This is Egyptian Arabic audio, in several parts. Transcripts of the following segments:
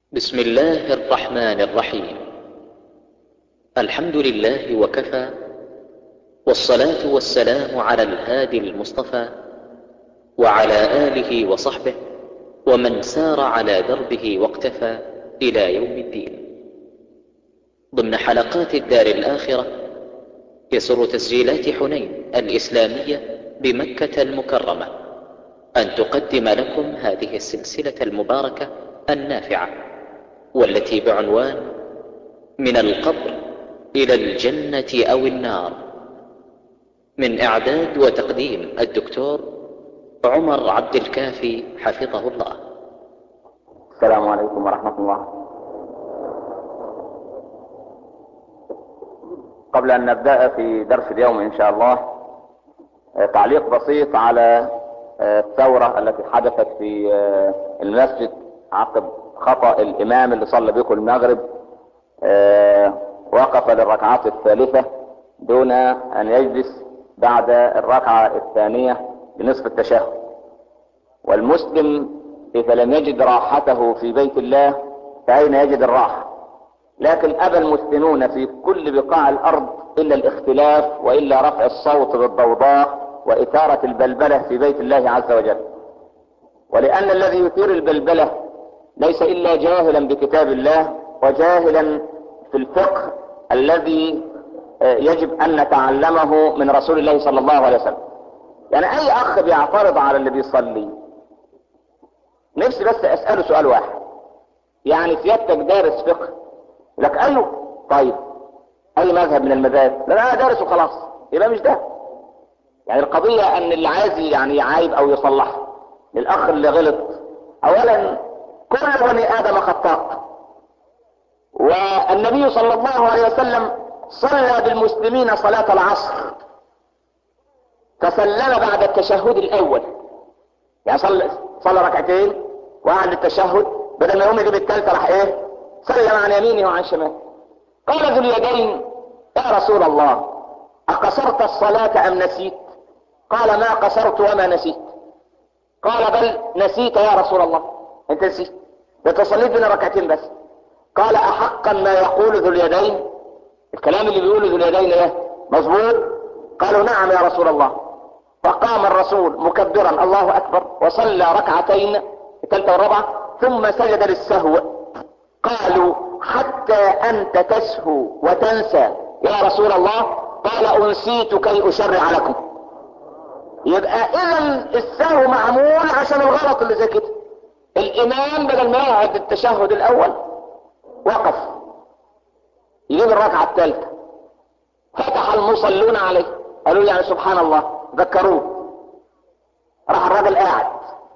بسم الله الرحمن الرحيم الحمد لله وكفى والصلاة والسلام على الهادي المصطفى وعلى آله وصحبه ومن سار على دربه واقتفى إلى يوم الدين ضمن حلقات الدار الآخرة يسر تسجيلات حنين الإسلامية بمكة المكرمة أن تقدم لكم هذه السلسلة المباركة النافعة والتي بعنوان من القبر إلى الجنة أو النار من إعداد وتقديم الدكتور عمر عبد الكافي حفظه الله السلام عليكم ورحمة الله قبل أن نبدأ في درس اليوم إن شاء الله تعليق بسيط على الثورة التي حدثت في المسجد عقب خطأ الإمام اللي صلى بكم المغرب وقف للركعات الثالثة دون أن يجلس بعد الركعة الثانية بنصف التشهد والمسلم إذا لم يجد راحته في بيت الله فأين يجد الراحة لكن أبى المسلمون في كل بقاع الأرض إلا الاختلاف وإلا رفع الصوت بالضوضاء وإثارة البلبلة في بيت الله عز وجل ولأن الذي يثير البلبلة ليس إلا جاهلا بكتاب الله وجاهلا في الفقه الذي يجب أن نتعلمه من رسول الله صلى الله عليه وسلم يعني أي أخ بيعترض على اللي بيصلي نفسي بس أسأله سؤال واحد يعني سيادتك دارس فقه لك أيوه طيب أي مذهب من المذاهب لا أنا دارس وخلاص يبقى مش ده يعني القضية أن اللي عايز يعني يعايب أو يصلح للأخ اللي غلط أولا كل بني آدم خطاء والنبي صلى الله عليه وسلم صلى بالمسلمين صلاة العصر فسلم بعد التشهد الأول يعني صلى صلى ركعتين وقعد التشهد بدل ما يقوم يجيب الثالثة راح إيه سلم عن يمينه وعن شماله قال ذو اليدين يا رسول الله أقصرت الصلاة أم نسيت قال ما قصرت وما نسيت قال بل نسيت يا رسول الله انت نسيت ده تصليت بين ركعتين بس قال احقا ما يقول ذو اليدين الكلام اللي بيقوله ذو اليدين ده مظبوط قالوا نعم يا رسول الله فقام الرسول مكبرا الله اكبر وصلى ركعتين الثالثه والرابعه ثم سجد للسهو قالوا حتى انت تسهو وتنسى يا رسول الله قال انسيت كي اشرع لكم يبقى اذا السهو معمول عشان الغلط اللي زي كده الامام بدل ما يقعد التشهد الاول وقف يجيب الركعه الثالثه فتح المصلون عليه قالوا يعني سبحان الله ذكروه راح الراجل قاعد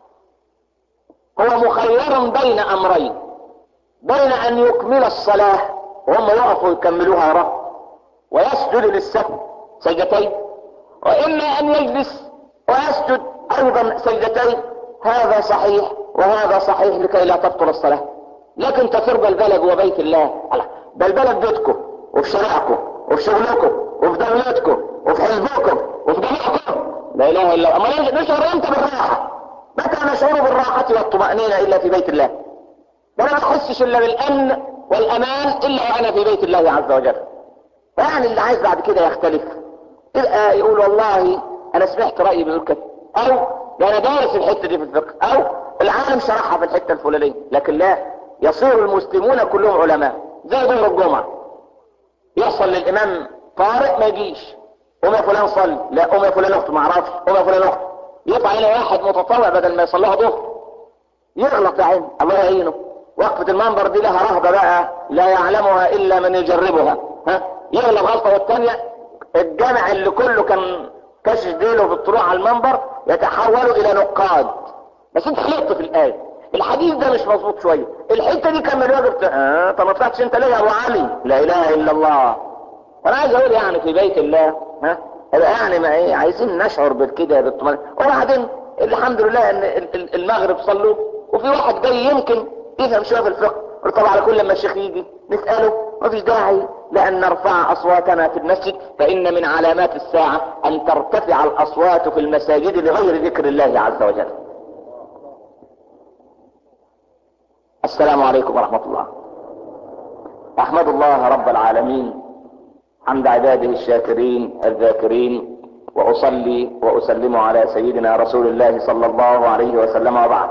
هو مخير بين امرين بين ان يكمل الصلاه وهم يقفوا يكملوها وراه ويسجد للسهو سجدتين واما ان يجلس ويسجد ايضا سجدتين هذا صحيح وهذا صحيح لكي لا تبطل الصلاة لكن تفر بلبلة جوا بيت الله بلبلة في بيتكم وفي شارعكم وفي شغلكم وفي دولتكم وفي حزبكم وفي جميعكم لا اله الا الله اما نشعر امتى بالراحة متى نشعر بالراحة والطمأنينة الا في بيت الله ده انا ما احسش الا بالامن والامان الا وانا في بيت الله عز وجل يعني اللي عايز بعد كده يختلف يبقى يقول والله انا سمعت رأيي بيقول كده او ده انا دارس الحتة دي في الفقه او العالم شرحها في الحتة الفلانية لكن لا يصير المسلمون كلهم علماء زي دور الجمعة يحصل للامام طارئ ما يجيش قوم يا فلان صلي لا قوم يا فلان اخت ما اعرفش قوم يا فلان اخت يطلع هنا واحد متطوع بدل ما يصليها ظهر يغلط يا عين الله يعينه وقفة المنبر دي لها رهبة بقى لا يعلمها الا من يجربها ها يغلط غلطة والتانية الجامع اللي كله كان كشف ديله بالطلوع على المنبر يتحولوا الى نقاد بس انت غلطت في الايه الحديث ده مش مظبوط شويه الحته دي كان من الواجب اه طب ما طلعتش انت ليه يا ابو علي لا اله الا الله انا عايز اقول يعني في بيت الله ها يعني ما ايه عايزين نشعر بالكده بالطمأنينة وبعدين الحمد لله ان المغرب صلوا وفي واحد جاي يمكن يفهم شويه في الفقه طبعا على كل لما الشيخ يجي نساله ما فيش داعي لأن نرفع أصواتنا في المسجد فإن من علامات الساعة أن ترتفع الأصوات في المساجد لغير ذكر الله عز وجل السلام عليكم ورحمة الله احمد الله رب العالمين حمد عباده الشاكرين الذاكرين واصلي واسلم على سيدنا رسول الله صلى الله عليه وسلم وبعد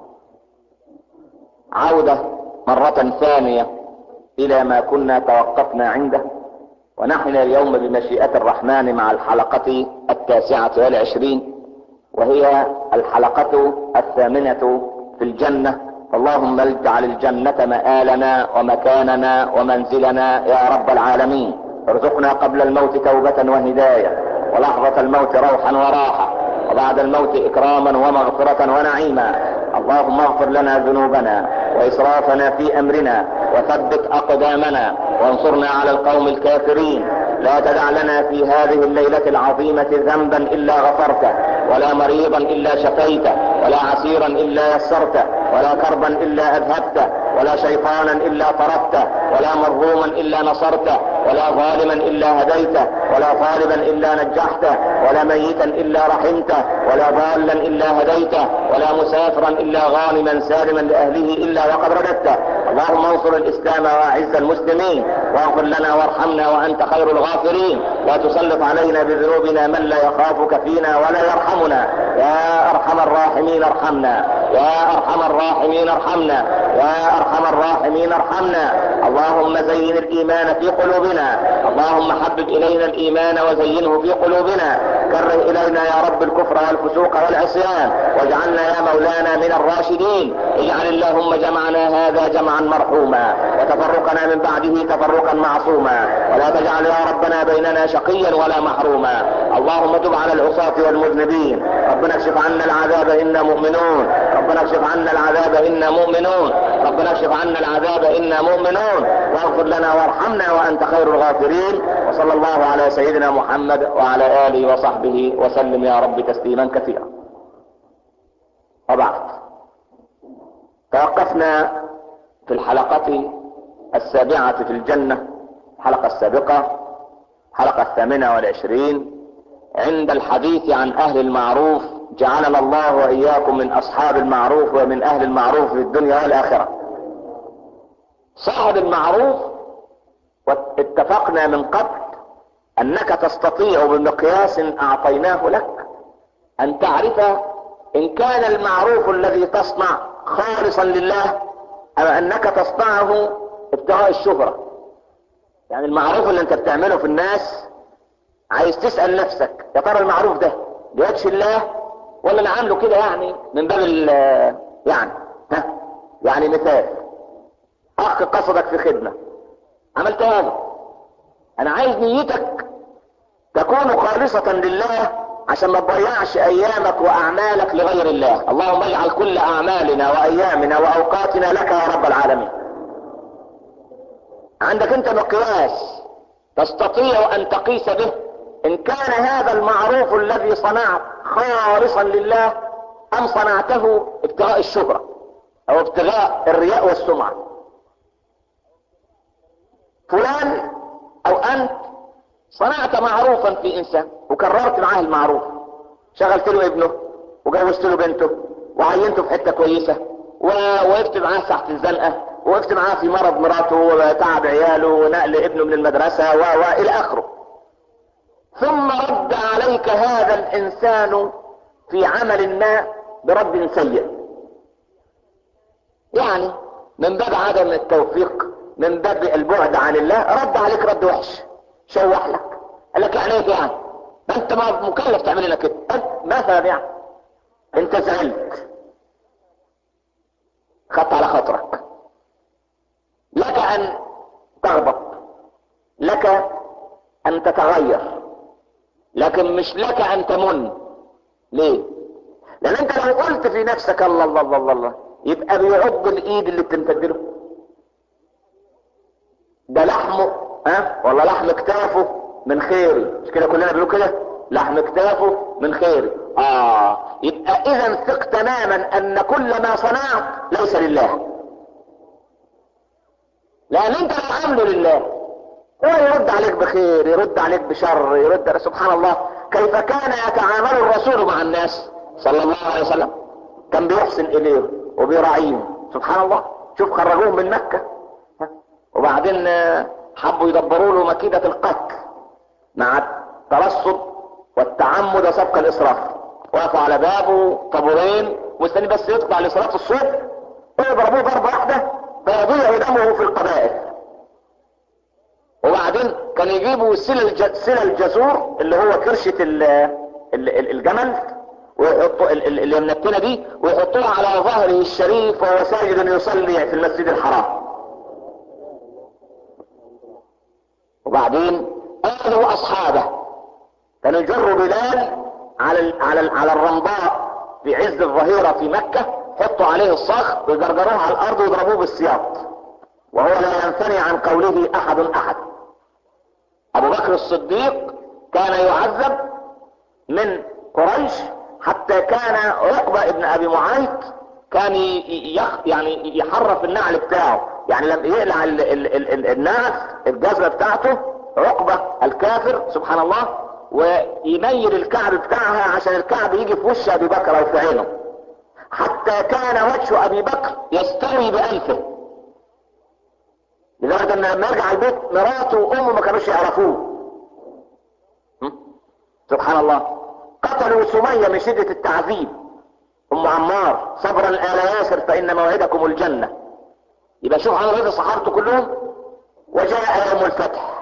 عودة مرة ثانية الى ما كنا توقفنا عنده ونحن اليوم بمشيئة الرحمن مع الحلقة التاسعة والعشرين وهي الحلقة الثامنة في الجنة اللهم اجعل الجنة مآلنا ومكاننا ومنزلنا يا رب العالمين ارزقنا قبل الموت توبة وهداية ولحظة الموت روحا وراحة وبعد الموت اكراما ومغفرة ونعيما اللهم اغفر لنا ذنوبنا واسرافنا في امرنا وثبت اقدامنا وانصرنا على القوم الكافرين لا تدع لنا في هذه الليلة العظيمة ذنبا الا غفرته ولا مريضا الا شفيته ولا عسيرا الا يسرته ولا كربا الا اذهبته ولا شيطانا الا طردته ولا مظلوما الا نصرته ولا ظالما الا هديته ولا طالبا الا نجحته ولا ميتا الا رحمته ولا ضالا الا هديته ولا مسافرا الا غانما سالما لاهله الا وقد رددته اللهم انصر الاسلام واعز المسلمين واغفر لنا وارحمنا وانت خير الغافرين لا تسلط علينا بذنوبنا من لا يخافك فينا ولا يرحمنا يا ارحم الراحمين ارحمنا يا ارحم الراحمين ارحمنا يا ارحم الراحمين ارحمنا اللهم زين الايمان في قلوبنا اللهم حبب الينا الايمان وزينه في قلوبنا كره الينا يا رب الكفر والفسوق والعصيان واجعلنا يا مولانا من الراشدين اجعل اللهم جمعنا هذا جمعا مرحوما وتفرقنا من بعده تفرقا معصوما ولا تجعل يا ربنا بيننا شقيا ولا محروما اللهم تب على العصاة والمذنبين ربنا اكشف عنا العذاب انا مؤمنون ربنا اكشف عنا العذاب انا مؤمنون ربنا اكشف عنا العذاب انا مؤمنون واغفر لنا وارحمنا وانت خير الغافرين وصلى الله على سيدنا محمد وعلى اله وصحبه وسلم يا رب تسليما كثيرا وبعد توقفنا في الحلقة السابعة في الجنة الحلقة السابقة الحلقة الثامنة والعشرين عند الحديث عن اهل المعروف جعلنا الله واياكم من اصحاب المعروف ومن اهل المعروف في الدنيا والاخرة صاحب المعروف واتفقنا من قبل انك تستطيع بمقياس اعطيناه لك ان تعرف ان كان المعروف الذي تصنع خالصا لله ام انك تصنعه ابتغاء الشهرة يعني المعروف اللي انت بتعمله في الناس عايز تسأل نفسك يا ترى المعروف ده بوجه الله ولا انا عامله كده يعني من باب يعني ها يعني مثال اخ قصدك في خدمة عملت هذا انا عايز نيتك تكون خالصة لله عشان ما تضيعش ايامك واعمالك لغير الله اللهم اجعل كل اعمالنا وايامنا واوقاتنا لك يا رب العالمين عندك انت مقياس تستطيع ان تقيس به ان كان هذا المعروف الذي صنعت خالصا لله ام صنعته ابتغاء الشهرة او ابتغاء الرياء والسمعة فلان او انت صنعت معروفا في انسان وكررت معاه المعروف شغلت له ابنه وجوزت له بنته وعينته في حته كويسه ووقفت معاه ساعه الزنقه وقفت معاه في مرض مراته وتعب عياله ونقل ابنه من المدرسه و والى اخره ثم رد عليك هذا الانسان في عمل ما برد سيء يعني من باب عدم التوفيق من باب البعد عن الله رد عليك رد وحش شوح لك قال لك يعني ايه يعني ما انت ما مكلف تعمل لك كده انت مثلا يعني انت زعلت خدت على خاطرك لك ان تغضب لك ان تتغير لكن مش لك ان تمن ليه لان انت لو قلت في نفسك الله الله الله الله, الله يبقى بيعض الايد اللي بتمتد له ده لحمه ها ولا لحم كتافه من خيري مش كده كلنا بنقول كده لحم كتافه من خيري اه يبقى اذا ثق تماما ان كل ما صنعت ليس لله لان انت لو عامله لله هو يرد عليك بخير يرد عليك بشر يرد سبحان الله كيف كان يتعامل الرسول مع الناس صلى الله عليه وسلم كان بيحسن اليهم وبيراعيهم سبحان الله شوف خرجوهم من مكة ها؟ وبعدين آه، حبوا يدبروا له مكيدة القتل مع الترصد والتعمد وسبق الإسراف وقفوا على بابه طابورين مستني بس يطلع لصلاة الصبح ويضربوه ضربة واحدة فيضيع دمه في القبائل وبعدين كان يجيبوا سلة الج... سلة الجزور اللي هو كرشة ال... ال... ال- الجمل ويحطوا ال- ال- اللي من التنة دي ويحطوها على ظهره الشريف وهو ساجد يصلي في المسجد الحرام وبعدين آذوا أصحابه كانوا يجروا بلال على ال... على ال... على الرمضاء في عز الظهيرة في مكة حطوا عليه الصخر ويجرجروه على الأرض ويضربوه بالسياط وهو لا ينثني عن قوله أحد أحد ابو بكر الصديق كان يعذب من قريش حتى كان عقبة ابن ابي معيط كان ي- يخ يعني يحرف النعل بتاعه يعني لما يقلع ال ال ال ال النعل الجزمة بتاعته عقبة الكافر سبحان الله ويميل الكعب بتاعها عشان الكعب يجي في وش ابي بكر او في عينه حتى كان وجه ابي بكر يستوي بانفه لدرجة ان لما يرجع البيت مراته وامه ما كانوش يعرفوه م? سبحان الله قتلوا سمية من شدة التعذيب ام عمار صبرا آل ياسر فان موعدكم الجنة يبقى شوف عملوا ايه في صحابته كلهم وجاء يوم الفتح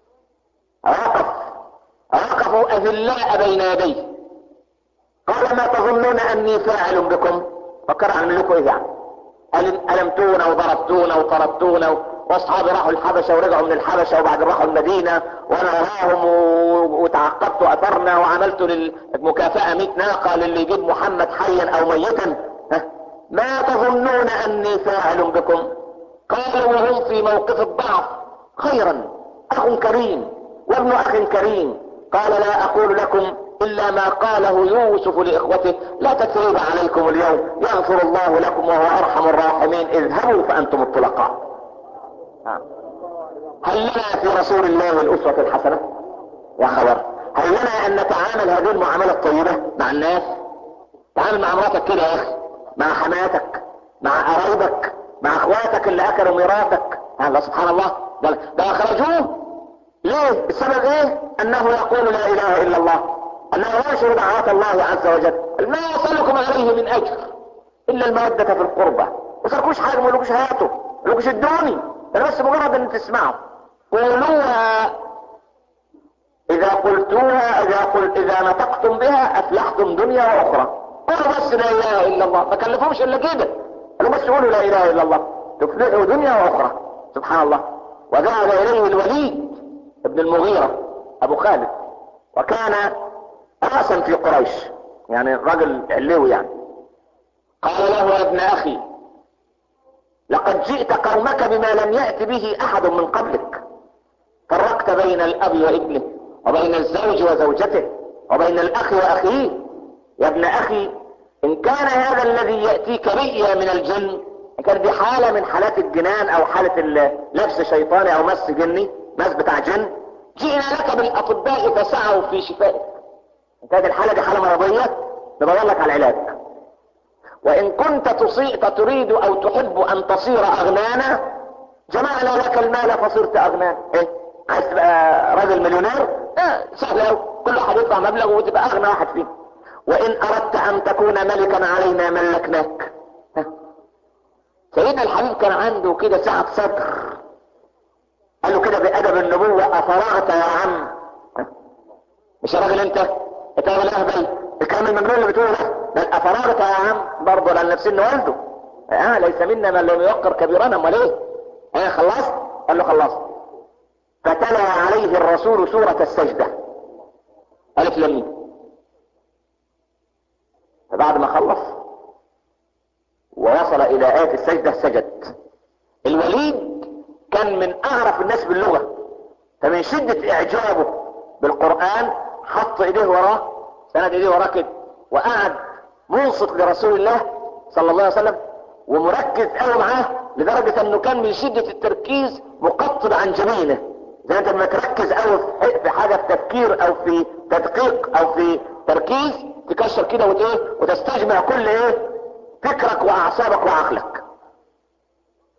وقف وقفوا اذلاء بين يديه قال ما تظنون اني فاعل بكم فكر اعمل لكم ايه يعني ألم- ألمتونا وضربتونا وطردتونا واصحابي راحوا الحبشة ورجعوا من الحبشة وبعدين راحوا المدينة وانا وراهم و- وتعقبت اثرنا وعملت للمكافأة 100 ناقة للي يجيب محمد حيا او ميتا ها؟ ما تظنون اني فاعل بكم قالوا وهم في موقف الضعف خيرا اخ كريم وابن اخ كريم قال لا اقول لكم الا ما قاله يوسف لاخوته لا تثريب عليكم اليوم يغفر الله لكم وهو ارحم الراحمين اذهبوا فانتم الطلقاء آه. هل لنا في رسول الله الاسوة الحسنة يا خبر هل لنا ان نتعامل هذه المعاملة الطيبة مع الناس تعامل مع مراتك كده يا اخي مع حماتك مع قرايبك مع اخواتك اللي اكلوا ميراثك الله سبحان الله ده ده اخرجوه ليه السبب ايه انه يقول لا اله الا الله انه ينشر دعوات الله عز وجل ما يصلكم عليه من اجر الا المودة في القربة ما تركوش حاجة ما يقولوش هاته ما يقولوش ادوني ده بس مجرد ان تسمعوا قولوها اذا قلتوها اذا قل اذا نطقتم بها افلحتم دنيا واخرى قولوا بس لا اله الا الله ما كلفهمش الا كده قالوا بس قولوا لا اله الا الله تفلحوا دنيا واخرى سبحان الله وذهب اليه الوليد ابن المغيرة ابو خالد وكان رأسا في قريش يعني رجل علوي يعني قال له يا ابن اخي لقد جئت قومك بما لم يأت به احد من قبلك فرقت بين الاب وابنه وبين الزوج وزوجته وبين الاخ واخيه يا ابن اخي ان كان هذا الذي يأتيك رئيا من الجن ان كان دي حالة من حالات الجنان او حالة ال- لبس شيطاني او مس جني مس بتاع جن جئنا لك بالاطباء فسعوا في شفائك ان كانت الحالة دي حالة مرضية ندور لك على العلاج وان كنت تصي... تريد او تحب ان تصير اغنانا جمعنا لك المال فصرت اغنانا ايه عايز تبقى راجل مليونير اه سهل قوي كل واحد يدفع مبلغ وتبقى اغنى واحد فينا وان اردت ان تكون ملكا علينا ملكناك ها. سيدنا الحبيب كان عنده كده سعة صدر قال له كده بأدب النبوة أفرغت يا عم ها. مش يا راجل انت انت راجل اهبل الكلام المجنون اللي بتقوله ده بل افرغت يا عم برضه لان نفسين والده اه ليس منا من لم يوقر كبيرنا امال ايه اه خلصت قال له خلصت فتلا عليه الرسول سورة السجدة ألف لمين فبعد ما خلص ووصل إلى آية السجدة سجد الوليد كان من أعرف الناس باللغة فمن شدة إعجابه بالقرآن حط إيديه وراه سند إيديه وراه كده وقعد منصت لرسول الله صلى الله عليه وسلم ومركز قوي معاه لدرجة انه كان من شدة التركيز مقطب عن جبينه زي انت لما تركز قوي في- في حاجة في تفكير او في تدقيق او في تركيز تكشر كده وت- ايه وتستجمع كل ايه فكرك واعصابك وعقلك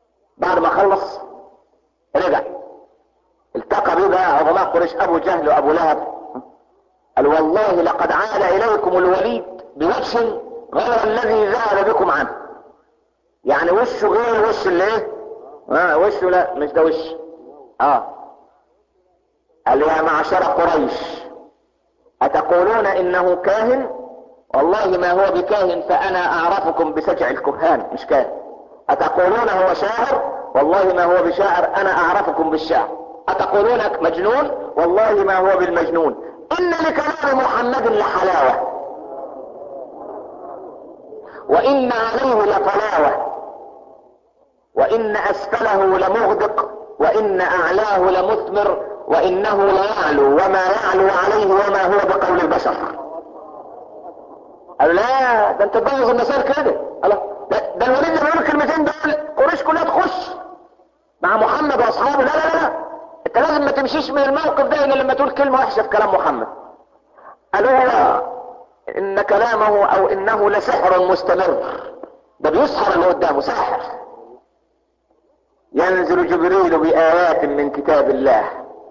بعد ما خلص رجع التقى بيه بقى عظماء قريش ابو جهل وابو لهب قال والله لقد عاد اليكم الوليد بوجه غير الذي ذهب بكم عنه يعني وشه غير وش اللي ايه اه وشه لا مش ده وش اه قال يا معشر قريش اتقولون انه كاهن والله ما هو بكاهن فانا اعرفكم بسجع الكهان مش كاهن اتقولون هو شاعر والله ما هو بشاعر انا اعرفكم بالشعر اتقولون مجنون والله ما هو بالمجنون ان لكلام محمد لحلاوة وان عليه لطلاوة وان اسفله لمغدق وان اعلاه لمثمر وانه ليعلو وما يعلو عليه وما هو بقول البشر قال لا ده انت تبوظ المسار كده الله ده, ده الوليد اللي بيقول الكلمتين دول قريش كلها تخش مع محمد واصحابه لا لا لا لا انت لازم ما تمشيش من الموقف ده الا لما تقول كلمه وحشه في كلام محمد قالوا لا ان كلامه او انه لسحر مستمر ده بيسحر اللي قدامه ساحر ينزل جبريل بآيات من كتاب الله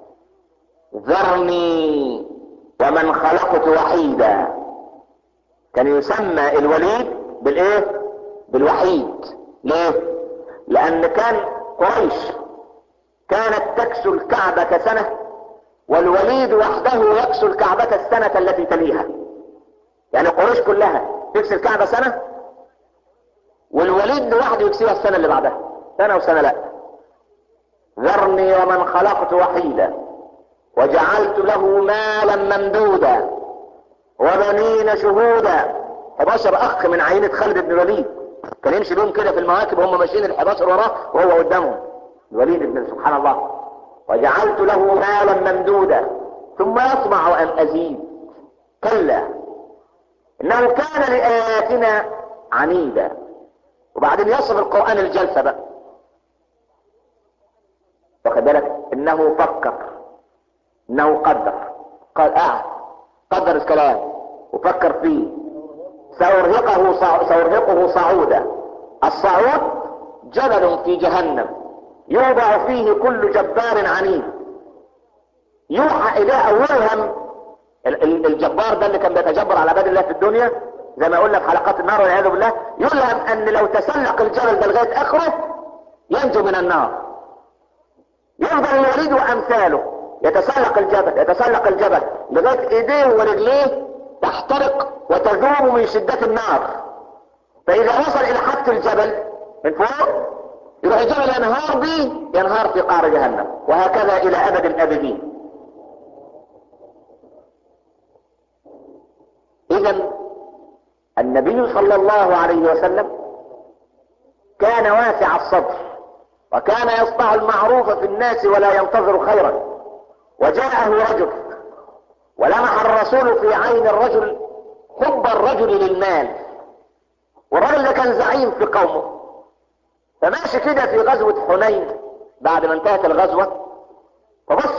ذرني ومن خلقت وحيدا كان يسمى الوليد بالايه بالوحيد ليه لان كان قريش كانت تكسو الكعبة كسنة والوليد وحده يكسو الكعبة السنة التي تليها يعني قريش كلها تكسو الكعبة سنة والوليد لوحده يكسيها السنة اللي بعدها سنة وسنة لا ذرني ومن خلقت وحيدا وجعلت له مالا ممدودا وبنين شهودا 11 اخ من عينة خالد بن الوليد كان يمشي بهم كده في المواكب وهم ماشيين ال 11 وراه وهو قدامهم الوليد بن سبحان الله وجعلت له مالا ممدودا ثم يطمع ان ازيد كلا انه كان لاياتنا عنيدا وبعدين يصف القران الجلسه بقى واخد بالك انه فكر انه قدر قال قعد قدر الكلام وفكر فيه سأرهقه صع... سأرهقه صعودا الصعود جبل في جهنم يوضع فيه كل جبار عنيد يوحى إليه أو يوهم الجبار ده اللي كان بيتجبر على عباد الله في الدنيا زي ما قلنا في حلقات النار والعياذ بالله يلهم ان لو تسلق الجبل ده لغايه اخره ينجو من النار يفضل الوليد وامثاله يتسلق الجبل يتسلق الجبل لغايه ايديه ورجليه تحترق وتذوب من شدة النار فإذا وصل إلى حد الجبل من فوق يروح الجبل ينهار به ينهار في قعر جهنم وهكذا إلى أبد الأبدين إذا النبي صلى الله عليه وسلم كان واسع الصدر وكان يصنع المعروف في الناس ولا ينتظر خيرا وجاءه رجل ولمح الرسول في عين الرجل حب الرجل للمال والرجل ده كان زعيم في قومه فماشي كده في غزوة حنين بعد ما انتهت الغزوة فبص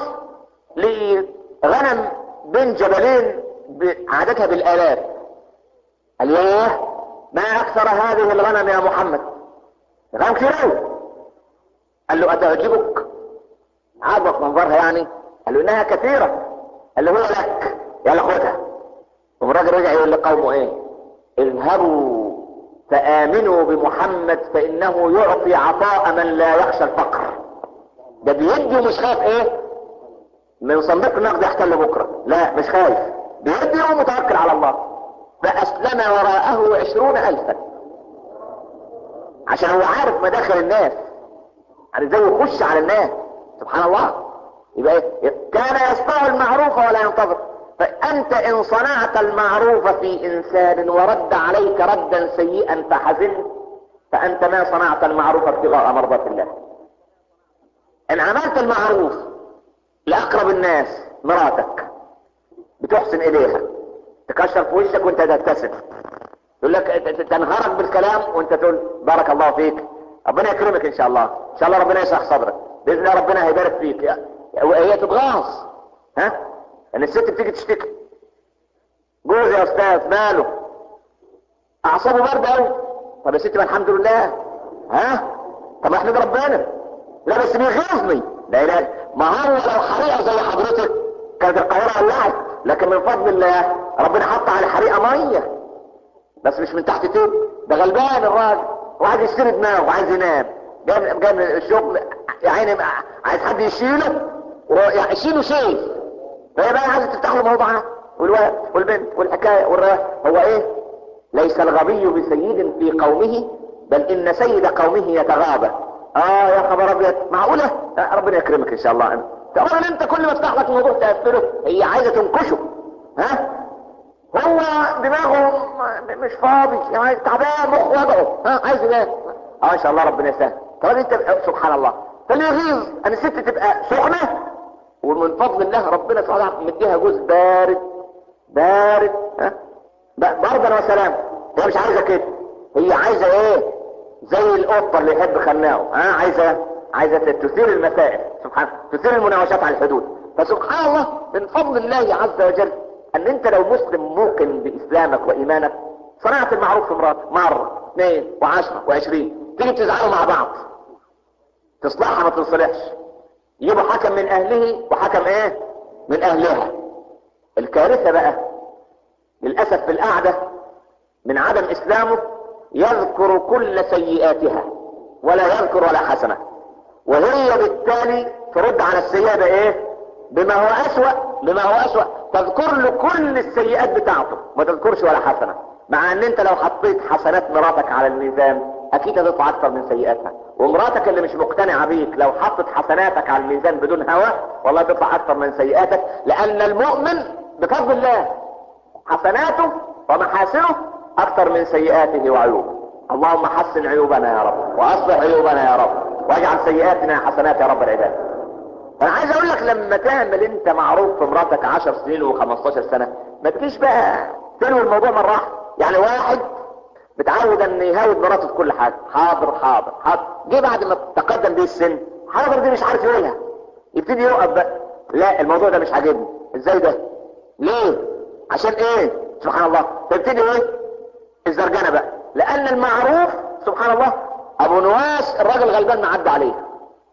لغنم بين جبلين عادتها بالالاف قال ياه ما اكثر هذه الغنم يا محمد غنم كتير قوي قال له اتعجبك عجبك منظرها يعني قال له انها كثيره قال له هو لك يلا خدها والراجل رجع يقول لقومه ايه اذهبوا فامنوا بمحمد فانه يعطي عطاء من لا يخشى الفقر ده بيدي ومش خايف ايه من صندوق النقد يحتل بكره لا مش خايف بيدي ومتوكل على الله فاسلم وراءه عشرون الفا عشان هو عارف مداخل الناس يعني ازاي يخش على الناس سبحان الله يبقى إيه؟ كان يصنع المعروف ولا ينتظر فأنت إن صنعت المعروف في إنسان ورد عليك ردا سيئا فحزنت فأنت ما صنعت المعروف ابتغاء مرضات الله إن عملت المعروف لأقرب الناس مراتك بتحسن إليها تكشر في وشك وانت تبتسم يقول لك تنهرك بالكلام وانت تقول بارك الله فيك ربنا يكرمك ان شاء الله ان شاء الله ربنا يشرح صدرك باذن الله ربنا هيبارك فيك هي تتغاظ ها ان الست بتيجي تشتكي جوزي يا استاذ ماله اعصابه برد قوي طب يا ستي ما الحمد لله ها طب احمد ربنا لا بس بيغيظني لا لا ما هو لو حريقه زي حضرتك كانت القاهره ولعت لكن من فضل الله ربنا حط على الحريقه ميه بس مش من تحت تيب ده غلبان الراجل وعايز يشتري دماغه وعايز ينام جاي جاي من الشغل يا عيني عايز حد يشيله يعني يشيله شيء فهي بقى عايزه تفتح له موضوعات والولد والبنت والحكايه والروايه هو ايه ليس الغبي بسيد في قومه بل ان سيد قومه يتغابى اه يا خبر ابيض معقوله آه ربنا يكرمك ان شاء الله انت طبعا انت كل ما تفتح لك موضوع تقفله هي عايزه تنكشه ها هو دماغه مش فاضي يعني تعبان مخه وجعه ها عايز ينام اه ان شاء الله ربنا يسهل طبعا انت سبحان الله فاللي يغيظ ان الست تبقى سخنه ومن فضل الله ربنا سبحانه وتعالى مديها جوز بارد بارد ها بردا وسلام هي مش عايزه كده هي عايزه ايه زي القطه اللي يحب خناقه ها عايزه عايزه تثير المسائل سبحان تثير المناوشات على الحدود فسبحان الله من فضل الله عز وجل ان انت لو مسلم موقن باسلامك وايمانك صنعت المعروف في مراتك مره اثنين وعشرة وعشرين تيجي تزعلوا مع بعض تصلحها ما تصلحش يجيبوا حكم من اهله وحكم ايه من اهلها الكارثة بقى للأسف في القعدة من عدم اسلامه يذكر كل سيئاتها ولا يذكر ولا حسنة وهي بالتالي ترد على السيئة بايه بما هو اسوأ بما هو اسوأ تذكر له كل السيئات بتاعته ما تذكرش ولا حسنة مع ان انت لو حطيت حسنات مراتك على الميزان اكيد هتطلع اكتر من سيئاتها ومراتك اللي مش مقتنعة بيك لو حطت حسناتك على الميزان بدون هوى والله تطلع اكتر من سيئاتك لان المؤمن بفضل الله حسناته ومحاسنه اكتر من سيئاته وعيوبه اللهم حسن عيوبنا يا رب واصلح عيوبنا يا رب واجعل سيئاتنا حسنات يا رب العباد انا عايز اقول لك لما تعمل انت معروف في مراتك 10 سنين و15 سنة ما تجيش بقى تلوي الموضوع مرة واحدة يعني واحد متعود ان يهاود مراته في كل حاجة حاضر حاضر حاضر جه بعد ما تقدم بيه السن حاضر دي مش عارف يقولها يبتدي يقف بقى لا الموضوع ده مش عاجبني ازاي ده ليه عشان ايه سبحان الله تبتدي ايه الزرجنة بقى لان المعروف سبحان الله ابو نواس الراجل غلبان معدى عليه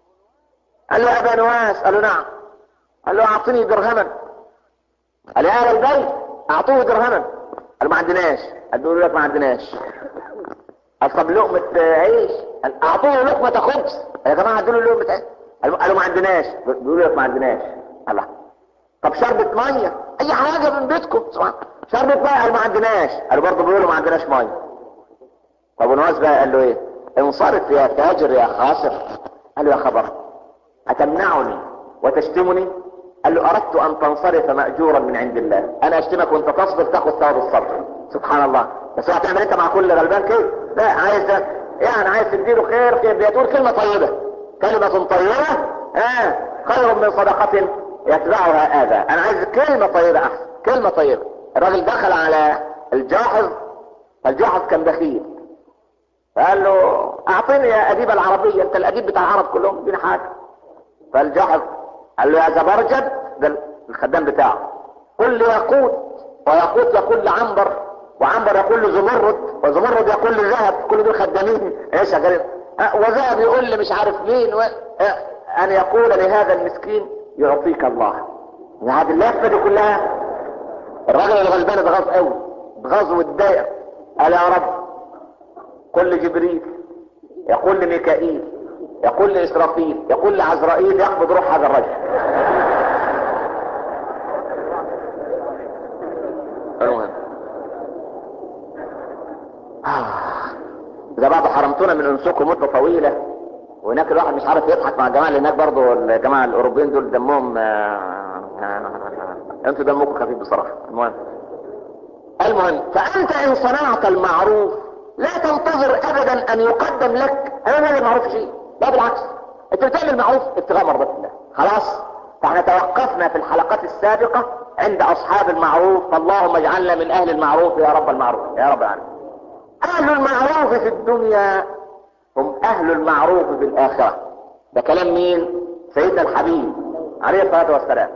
قال له يا ابا نواس قال له نعم قال له اعطني درهما قال يا اهل البيت اعطوه درهما قال ما عندناش قال له لك ما عندناش قال طب لقمة عيش قال اعطوه لقمة خبز يا جماعة ادوا له لقمة عيش قالوا ما عندناش بيقولوا لك ما عندناش الله طب شربة مية اي حاجة من بيتكم شربة مية قال ما عندناش قالوا برضه بيقولوا ما عندناش مية طب ونواس بقى قال له ايه انصرف يا تاجر يا خاسر قال له يا خبر اتمنعني وتشتمني قال له اردت ان تنصرف ماجورا من عند الله انا اشتمك وانت تصبر تاخذ ثواب الصبر سبحان الله بس هتعمل انت مع كل غلبان كده لا عايز يعني عايز تديله خير خير بيقول كلمه طيبه كلمه طيبه اه خير من صدقه يتبعها اذى انا عايز كلمه طيبه احسن كلمه طيبه الراجل دخل على الجاحظ فالجاحظ كان بخيل فقال له اعطيني يا اديب العربيه انت الاديب بتاع العرب كلهم اديني حاجه فالجحظ قال له يا زبرجد ده الخدام بتاعه قل لي ياقوت وياقوت يقول لعنبر وعنبر يقول لزمرد وزمرد يقول لذهب كل دول خدامين ايش شغالين أه وذهب يقول لي مش عارف مين و... أه ان يقول لهذا المسكين يعطيك الله هذه اللفه دي كلها الراجل الغلبان اتغاظ قوي اتغاظ واتضايق قال يا رب قل لجبريل يقول لميكائيل يقول لإسرافيل يقول لعزرائيل يقبض روح هذا الرجل المهم إذا بعد حرمتونا من أنسكم مدة طويلة وهناك الواحد مش عارف يضحك مع الجماعة اللي هناك برضه الجماعة الأوروبيين دول دمهم أنتوا دمكم خفيف بصراحة المهم المهم فأنت إن صنعت المعروف لا تنتظر أبدا أن يقدم لك أمام هذا المعروف شيء لا بالعكس انت بتعمل معروف ابتغاء مرضات الله خلاص فاحنا توقفنا في الحلقات السابقة عند اصحاب المعروف فاللهم اجعلنا من اهل المعروف يا رب المعروف يا رب العالمين اهل المعروف في الدنيا هم اهل المعروف في الاخرة ده كلام مين سيدنا الحبيب عليه الصلاة والسلام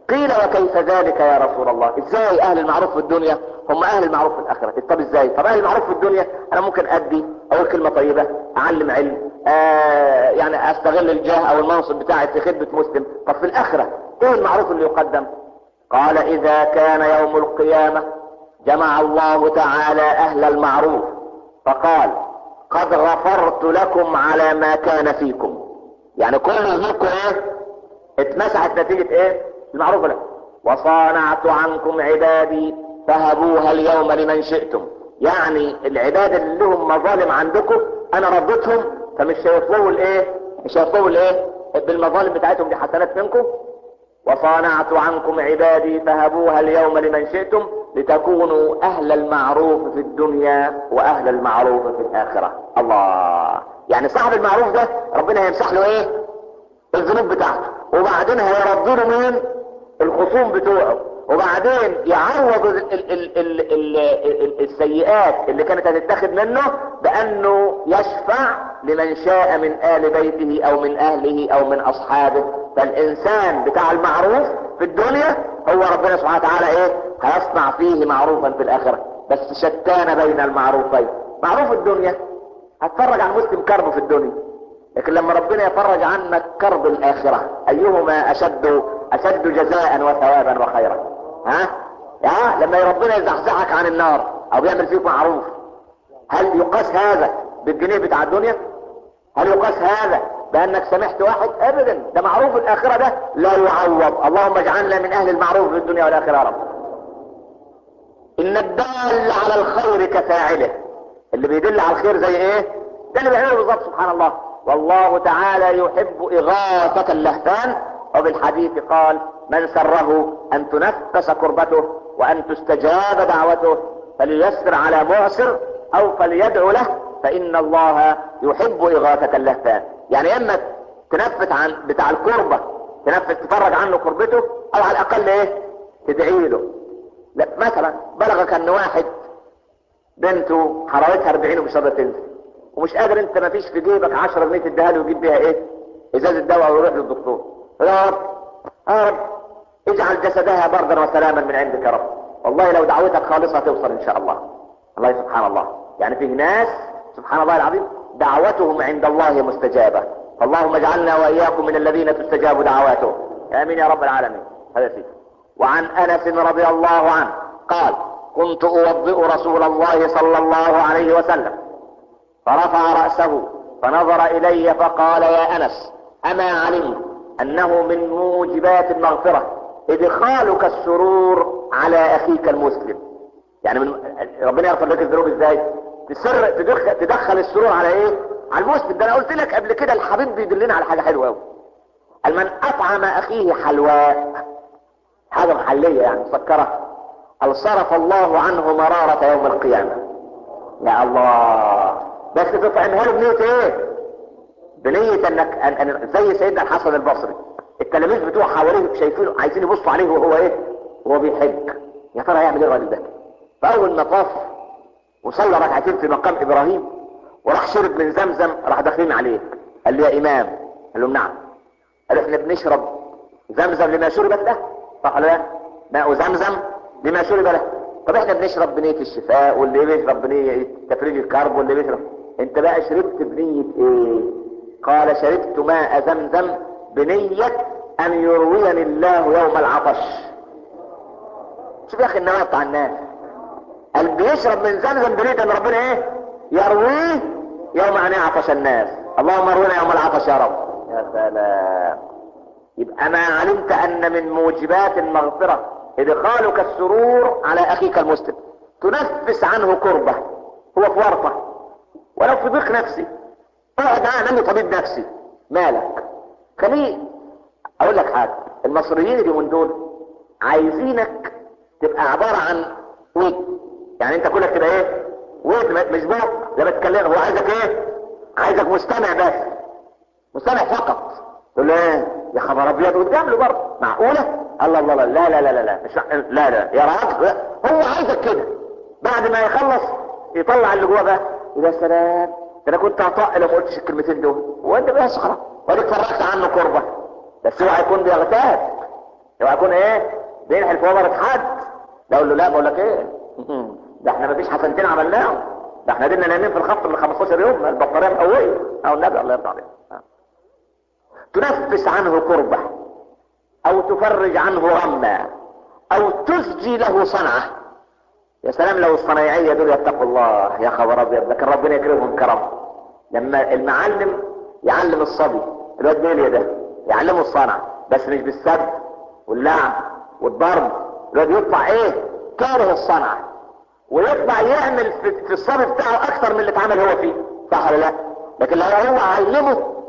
قيل وكيف ذلك يا رسول الله ازاي اهل المعروف في الدنيا هم اهل المعروف في الاخرة طب ازاي طب اهل المعروف في الدنيا انا ممكن ادي اقول كلمة طيبة اعلم علم آه يعني استغل الجاه او المنصب بتاعي في خدمة مسلم طب في الاخرة ايه المعروف اللي يقدم قال اذا كان يوم القيامة جمع الله تعالى اهل المعروف فقال قد غفرت لكم على ما كان فيكم يعني كل ذنوبكم ايه اتمسحت نتيجة ايه المعروف له وصانعت عنكم عبادي فهبوها اليوم لمن شئتم يعني العباد اللي لهم مظالم عندكم انا رديتهم فمش هيطلبوا الايه مش هيطلبوا الايه بالمظالم بتاعتهم دي حسنات منكم وصانعت عنكم عبادي فهبوها اليوم لمن شئتم لتكونوا اهل المعروف في الدنيا واهل المعروف في الاخرة الله يعني صاحب المعروف ده ربنا هيمسح له ايه الذنوب بتاعته وبعدين هيرد له مين الخصوم بتوعه وبعدين يعوض ال ال ال ال ال ال السيئات اللي كانت هتتاخد منه بانه يشفع لمن شاء من ال بيته او من اهله او من اصحابه فالانسان بتاع المعروف في الدنيا هو ربنا سبحانه وتعالى ايه هيصنع فيه معروفا في الاخرة بس شتان بين المعروفين معروف الدنيا هتفرج عن مسلم كرب في الدنيا لكن لما ربنا يفرج عنك كرب الاخرة ايهما اشد اشد جزاء وثوابا وخيرا ها يا لما ربنا يزحزحك عن النار او يعمل فيك معروف هل يقاس هذا بالجنيه بتاع الدنيا هل يقاس هذا بانك سمحت واحد ابدا ده معروف الاخرة ده لا يعوض اللهم اجعلنا من اهل المعروف في الدنيا والاخرة يا رب ان الدال على الخير كفاعله اللي بيدل على الخير زي ايه ده اللي بيعمله بالظبط سبحان الله والله تعالى يحب اغاثة اللهفان وبالحديث قال من سره ان تنفس كربته وان تستجاب دعوته فليسر على معسر او فليدعو له فان الله يحب اغاثة اللهفان يعني اما تنفس عن بتاع الكربة تنفس تفرج عنه كربته او على الاقل ايه تدعي له لا مثلا بلغك ان واحد بنته حرارتها 40 ومش قادره تنزل ومش قادر انت ما فيش في جيبك 10 جنيه تديها له ويجيب بيها ايه ازازه دواء ويروح للدكتور يا رب يا رب اجعل جسدها بردا وسلاما من عندك يا رب والله لو دعوتك خالصة توصل ان شاء الله الله سبحان الله يعني فيه ناس سبحان الله العظيم دعوتهم عند الله مستجابة اللهم اجعلنا واياكم من الذين تستجاب دعواتهم امين يا رب العالمين هذا سيدي وعن انس رضي الله عنه قال كنت اوضئ رسول الله صلى الله عليه وسلم فرفع رأسه فنظر الي فقال يا انس اما علمت انه من موجبات المغفرة ادخالك السرور على اخيك المسلم يعني من ربنا يغفر لك الذنوب ازاي تسر تدخل, تدخل السرور على ايه على المسلم ده انا قلت لك قبل كده الحبيب بيدلنا على حاجة حلوة قوي من اطعم اخيه حلواء حاجة محلية يعني مسكرة صرف الله عنه مرارة يوم القيامة يا الله بس تطعمها له بنية ايه بنية انك أن أن زي سيدنا الحسن البصري التلاميذ بتوع حواليه شايفينه عايزين يبصوا عليه وهو ايه وهو بيحج يا ترى هيعمل ايه الراجل ده فاول ما طاف وصلى ركعتين في مقام ابراهيم وراح شرب من زمزم راح داخلين عليه قال لي يا امام قال لهم نعم قال احنا بنشرب زمزم لما شربت له صح ولا لا ماء زمزم لما شرب له طب احنا بنشرب بنية الشفاء واللي بيشرب بنية تفريج الكرب واللي بيشرب انت بقى شربت بنية ايه قال شربت ماء زمزم بنية ان يرويني الله يوم العطش شوف يا اخي النوايا بتاع الناس قال بيشرب من زمزم بنية ان ربنا ايه يرويه يوم ان يعطش الناس اللهم اروينا يوم العطش يا رب يا سلام يبقى ما علمت ان من موجبات المغفرة ادخالك السرور على اخيك المسلم تنفس عنه كربة هو في ورطة ولو في ضيق نفسي اقعد معاه مني طبيب نفسي مالك خليه اقول لك حاجة المصريين اليومين دول عايزينك تبقى عبارة عن ود يعني انت كلك تبقى ايه ود مش بوق لا بتكلم هو عايزك ايه عايزك مستمع بس مستمع فقط تقول له ايه يا خبر ابيض قدام له برضه معقوله الله الله لا لا لا لا لا مش لا لا يا راجل هو عايزك كده بعد ما يخلص يطلع اللي جوه بقى يا سلام ده انا كنت هطق لو ما قلتش الكلمتين دول وانت بس خلاص واديك فرجت عنه كربه بس اوعى يكون بيغتاب اوعى يكون ايه بينحل في وبرة حد ده اقول له لا بقول لك ايه ده احنا مفيش حسنتين عملناهم ده احنا دينا نايمين في الخط من 15 يوم البطاريه مقويه او النبي الله يرضى عليه تنفس عنه كربه او تفرج عنه غما او تسجي له صنعه يا سلام لو الصنايعيه دول يتقوا الله يا خبر ابيض لكن ربنا يكرمهم كرم لما المعلم يعلم الصبي الواد بيليا ده يعلمه الصنعه بس مش بالسب واللعب والضرب الواد يطلع ايه كاره الصنعه ويطلع يعمل في, في الصبي بتاعه اكثر من اللي اتعمل هو فيه صح ولا لا لكن لو هو علمه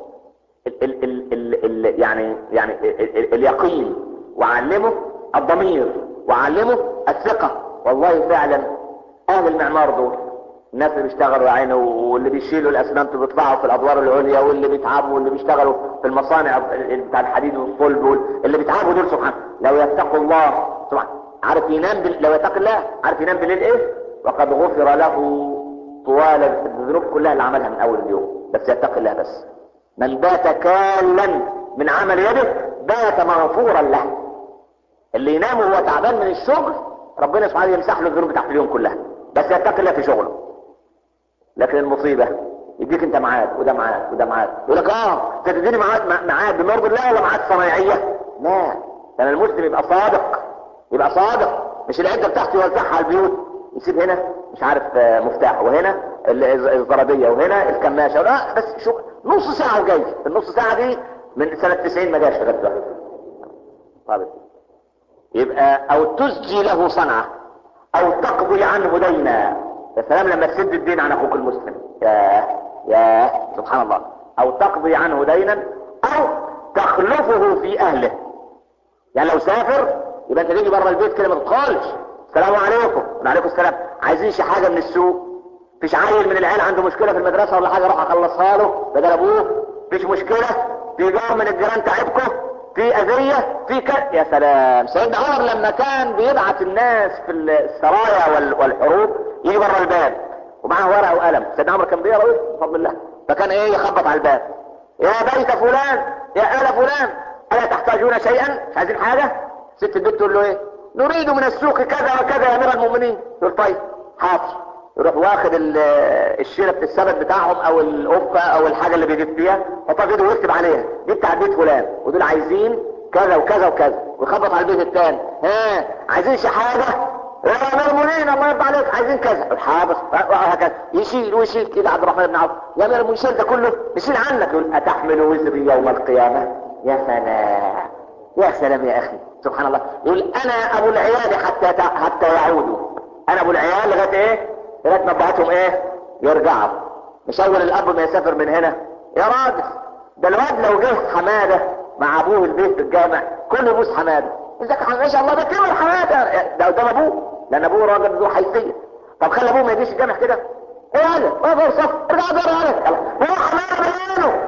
ال ال ال ال ال يعني يعني ال ال اليقين وعلمه الضمير وعلمه الثقة والله فعلا اهل المعمار دول الناس اللي بيشتغلوا يا عيني واللي بيشيلوا الاسمنت وبيطلعوا في الادوار العليا واللي بيتعبوا واللي بيشتغلوا في المصانع بتاع الحديد والصلب اللي بيتعبوا دول سبحان لو يتقوا الله سبحان عارف ينام بال... لو يتقي الله عارف ينام بالليل ايه وقد غفر له طوال الذنوب كلها اللي عملها من اول اليوم بس يتقي الله بس من بات كالا من عمل يده بات مغفورا له اللي ينام وهو تعبان من الشغل ربنا سبحانه يمسح له الذنوب بتاعت اليوم كلها بس يتقي الله في شغله لكن المصيبة يديك انت معاد وده معاد وده معاد يقول لك اه انت تديني معاد معاد بمرض الله ولا معاد صنايعية لا كان المسلم يبقى صادق يبقى صادق مش العدة بتاعته يوزعها على البيوت يسيب هنا مش عارف مفتاح وهنا الزرادية وهنا الكماشة لا بس شو نص ساعة وجاي النص ساعة دي من سنة 90 ما جاش لغاية دلوقتي طيب يبقى او تسجي له صنعة او تقضي عنه دينا يا سلام لما تسد الدين عن اخوك المسلم يا يا سبحان الله او تقضي عنه دينا او تخلفه في اهله يعني لو سافر يبقى انت تيجي بره البيت كده ما تدخلش السلام عليكم وعليكم السلام عايزين شي حاجه من السوق فيش عيل من العيال عنده مشكله في المدرسه ولا حاجه اروح اخلصها له بدل ابوه فيش مشكله في جار من الجيران تعبكم في اذيه في ك... يا سلام سيدنا عمر لما كان بيبعت الناس في السرايا وال... والحروب يجي بره الباب ومعاه ورقه وقلم سيدنا عمر كان بيقرا ايه بفضل الله فكان ايه يخبط على الباب يا بيت فلان يا ال فلان الا تحتاجون شيئا مش عايزين حاجه ست البيت تقول له ايه نريد من السوق كذا وكذا يا امير المؤمنين يقول طيب حاضر يروح واخد الشيله السبت بتاعهم او القفه او الحاجه اللي بيجيب فيها يحطها في ايده ويكتب عليها دي بتاع بيت فلان ودول عايزين كذا وكذا وكذا ويخبط على البيت الثاني ها عايزين شي حاجه يا امير المؤمنين الله يرضى عليك عايزين كذا حاضر وهكذا يشيل ويشيل كده عبد الرحمن بن عوف يا امير المؤمنين ده كله يشيل عنك يقول اتحمل وزري يوم القيامه يا سلام يا سلام يا اخي سبحان الله يقول انا ابو العيال حتى حتى يعودوا انا ابو العيال لغايه ايه لغايه ما ابهاتهم ايه يرجعوا مش اول الاب ما يسافر من هنا يا راجل ده الواد لو جه حماده مع ابوه البيت في الجامع كل يبوس حماده ازيك ما شاء الله ده كلمه حماده ده قدام ابوه لان ابوه راجل ذو حيثيه طب خلي ابوه ما يجيش الجامع كده ايه هذا ايه فرصه ارجع دور هذا هو حماده بعينه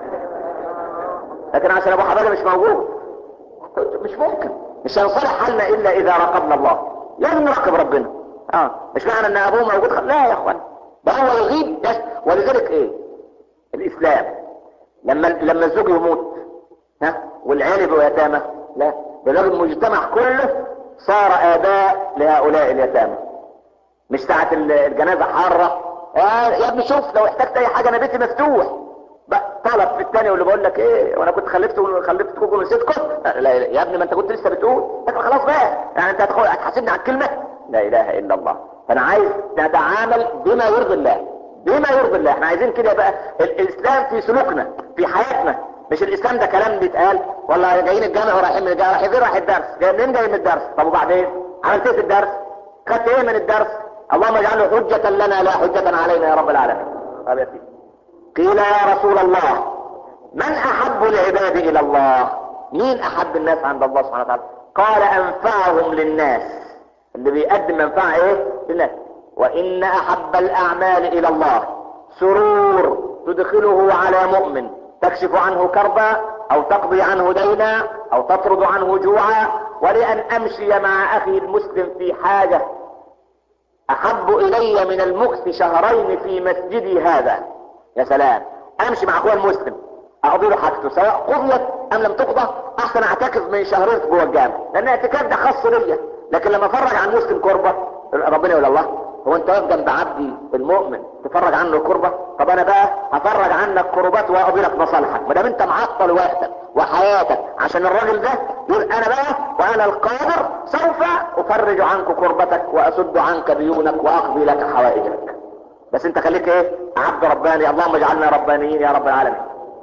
لكن عشان ابو حماده مش موجود مش ممكن مش هينصلح حالنا الا اذا راقبنا الله لازم نراقب ربنا اه مش معنى ان ابوه موجود خ... لا يا اخوان ده هو يغيب يس... ولذلك ايه الاسلام لما لما الزوج يموت ها والعيال يبقوا يتامى لا ده المجتمع كله صار اباء لهؤلاء اليتامى مش ساعة الجنازة حارة آه يا ابني شوف لو احتجت اي حاجة انا بيتي مفتوح بقى طلب في الثاني واللي بقول لك ايه وانا كنت خلفت خلفتكم ونسيتكم لا, لا يا ابني ما انت كنت لسه بتقول لكن خلاص بقى يعني انت هتحاسبني على الكلمه لا اله الا الله فانا عايز نتعامل بما يرضي الله بما يرضي الله احنا عايزين كده بقى الاسلام في سلوكنا في حياتنا مش الاسلام ده كلام بيتقال والله جايين الجامع ورايحين من الجامع رايحين رايح الدرس جاي منين جاي من الدرس طب وبعدين عملت ايه في الدرس خدت ايه من الدرس اللهم اجعله حجة لنا لا حجة علينا يا رب العالمين طب يا سيدي قيل يا رسول الله من احب العباد الى الله مين احب الناس عند الله سبحانه وتعالى قال انفعهم للناس اللي بيقدم منفعة ايه للناس وان احب الاعمال الى الله سرور تدخله على مؤمن تكشف عنه كربا او تقضي عنه دينا او تطرد عنه جوعا ولان امشي مع اخي المسلم في حاجة احب الي من المكث شهرين في مسجدي هذا يا سلام امشي مع اخويا المسلم اقضي له حاجته سواء قضيت ام لم تقضى احسن اعتكف من شهرين جوه الجامع لان الاعتكاف ده خاص بيا لكن لما افرج عن مسلم كربه ربنا يقول الله هو انت واقف جنب عبدي المؤمن تفرج عنه الكربه طب انا بقى هفرج عنك كربات واقضي لك مصالحك ما دام انت معطل وقتك وحياتك عشان الراجل ده يقول انا بقى وانا القادر سوف افرج عنك كربتك واسد عنك ديونك واقضي لك حوائجك بس انت خليك ايه عبد رباني اللهم اجعلنا ربانيين يا رب العالمين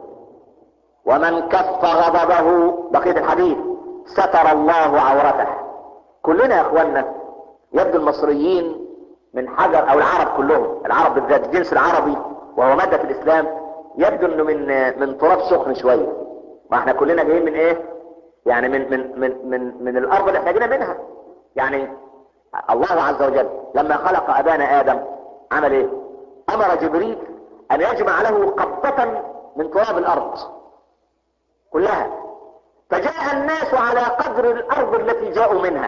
ومن كف غضبه بقية الحديث ستر الله عورته كلنا يا اخوانا يبدو المصريين من حجر او العرب كلهم العرب بالذات الجنس العربي وهو مادة في الاسلام يبدو انه من من تراب سخن شوية ما احنا كلنا جايين من ايه يعني من من من من, من الارض اللي احنا جينا منها يعني الله عز وجل لما خلق ابانا ادم عمل ايه امر جبريل ان يجمع له قبضة من تراب الارض كلها فجاء الناس على قدر الارض التي جاءوا منها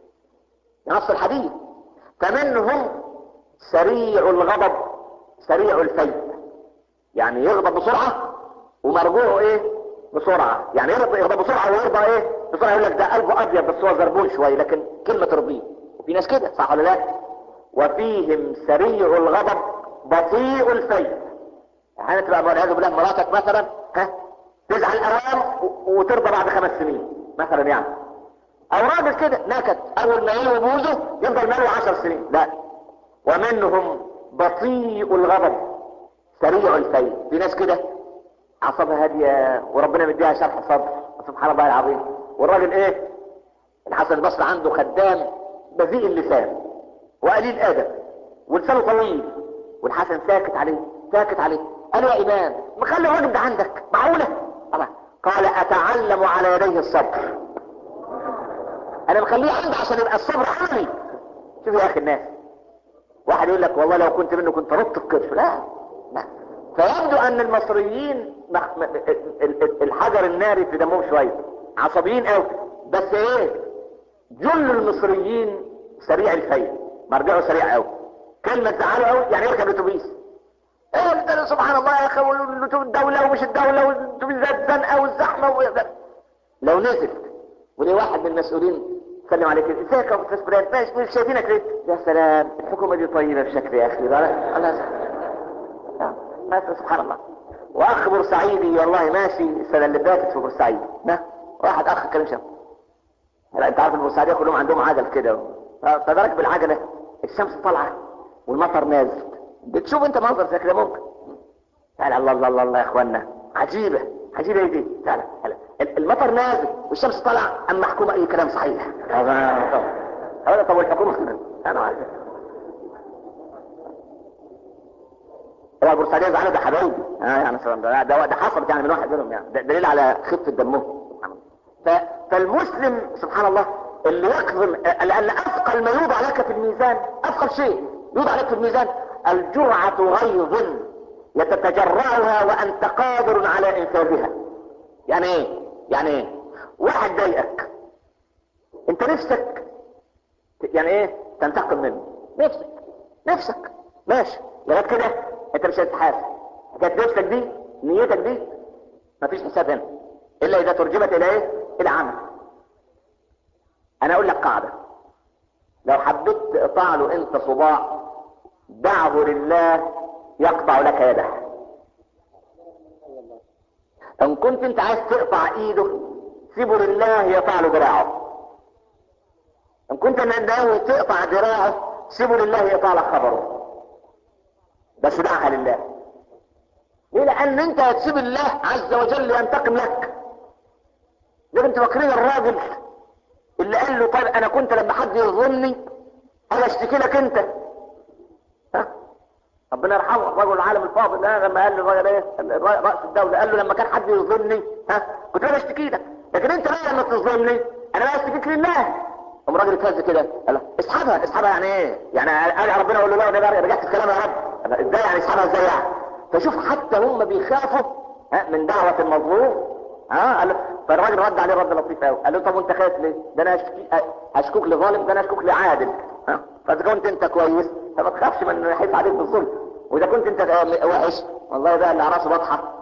نص الحديث فمنهم سريع الغضب سريع الفيء يعني يغضب بسرعة ومرجوعه ايه بسرعة يعني يغضب, يغضب بسرعة ويرضى ايه بسرعة يقول لك ده قلبه ابيض بس هو زربون شوية لكن كلمة ترضيه وفي ناس كده صح ولا لا وفيهم سريع الغضب بطيء الفيء يعني تبقى والعياذ بالله مراتك مثلا ها تزعل اوام وترضى بعد خمس سنين مثلا يعني او راجل كده نكت اول ما يلوي بوزه يفضل ماله عشر سنين لا ومنهم بطيء الغضب سريع الفيء في ناس كده اعصابها هاديه وربنا مديها شرح صدر سبحان الله العظيم والراجل ايه الحسن البصري عنده خدام بذيء اللسان وقليل ادب ولسانه طويل والحسن ساكت عليه ساكت عليه قال يا امام مخلي الراجل ده عندك معقوله طبعا قال اتعلم على يديه الصبر انا مخليه عندي عشان يبقى الصبر عملي شوف يا اخي الناس واحد يقول لك والله لو كنت منه كنت ربط الكرش لا لا فيبدو ان المصريين مخ... م- ال- ال- الحجر الناري في دمهم شويه عصبيين قوي بس ايه جل المصريين سريع الفيل مرجعه سريع قوي كلمه تزعله قوي يعني يركب الاتوبيس ايه ده سبحان الله يا اخي الدوله ومش الدوله والاتوبيس ذات زنقه والزحمه و... لو نزل وليه واحد من المسؤولين سلم عليك ازيك يا استاذ فلان ماشي مش شايفينك ليه يا سلام الحكومه دي طيبه بشكل يا اخي لا لا ما سبحان الله واخ بورسعيدي والله ماشي السنه اللي فاتت في بورسعيد ها واحد اخ كلام شاب لا انت عارف البورسعيديه كلهم عندهم عجل كده فدرك بالعجله الشمس طالعه والمطر نازل بتشوف انت منظر زي كده ممكن تعالى الله الله الله الله يا اخوانا عجيبه عجيبه ايه دي تعالى تعالى المطر نازل والشمس طالعه اما محكومه اي كلام صحيح هذا طب والحكومه انا عارف هو البورسعيديه زعلانه ده حبايبي اه يعني ده ده, ده حصلت يعني من واحد منهم يعني ده دليل على خفه دمهم سبحان الله ف... فالمسلم سبحان الله اللي يكظم لان اثقل ما يوضع لك في الميزان اثقل شيء يوضع لك في الميزان الجرعه غيظ يتتجرعها وانت قادر على انفاذها يعني ايه يعني ايه واحد ضايقك انت نفسك يعني ايه تنتقم منه نفسك نفسك ماشي لغايه كده انت مش هتتحاسب حكايه نفسك دي نيتك دي مفيش حساب هنا الا اذا ترجمت الى ايه الى عمل انا اقول لك قاعده لو حبيت تقطع له انت صباع دعه لله يقطع لك يده ان كنت انت عايز تقطع ايده سيبه لله يقطع له دراعه ان كنت ناوي تقطع دراعه سيبه لله يقطع لك خبره بس دعها لله ليه لان انت هتسيب الله عز وجل ينتقم لك لازم انت فاكرين الراجل اللي قال له طيب انا كنت لما حد يظلمني انا اشتكي لك انت ها ربنا يرحمه الرجل العالم الفاضل ها لما قال للراجل ايه راس الدوله قال له لما كان حد يظلمني ها كنت انا اشتكي لك لكن انت بقى لما تظلمني انا بقى اشتكيك لله قام الراجل اتهز كده قال له اسحبها اسحبها يعني ايه؟ يعني ارجع ربنا اقول له لا ده رجعت في كلامي يا رب ازاي يعني اسحبها ازاي يعني؟ فشوف حتى هم بيخافوا ها من دعوه المظلوم ها قال له فالراجل رد عليه رد لطيف قوي قال له طب وانت خايف ليه؟ ده انا اشكي اشكوك لظالم ده انا اشكوك لعادل ها فاذا كنت انت كويس فما تخافش من يحيف عليك بالظلم واذا كنت انت وحش والله بقى اللي على راسه بطحه ها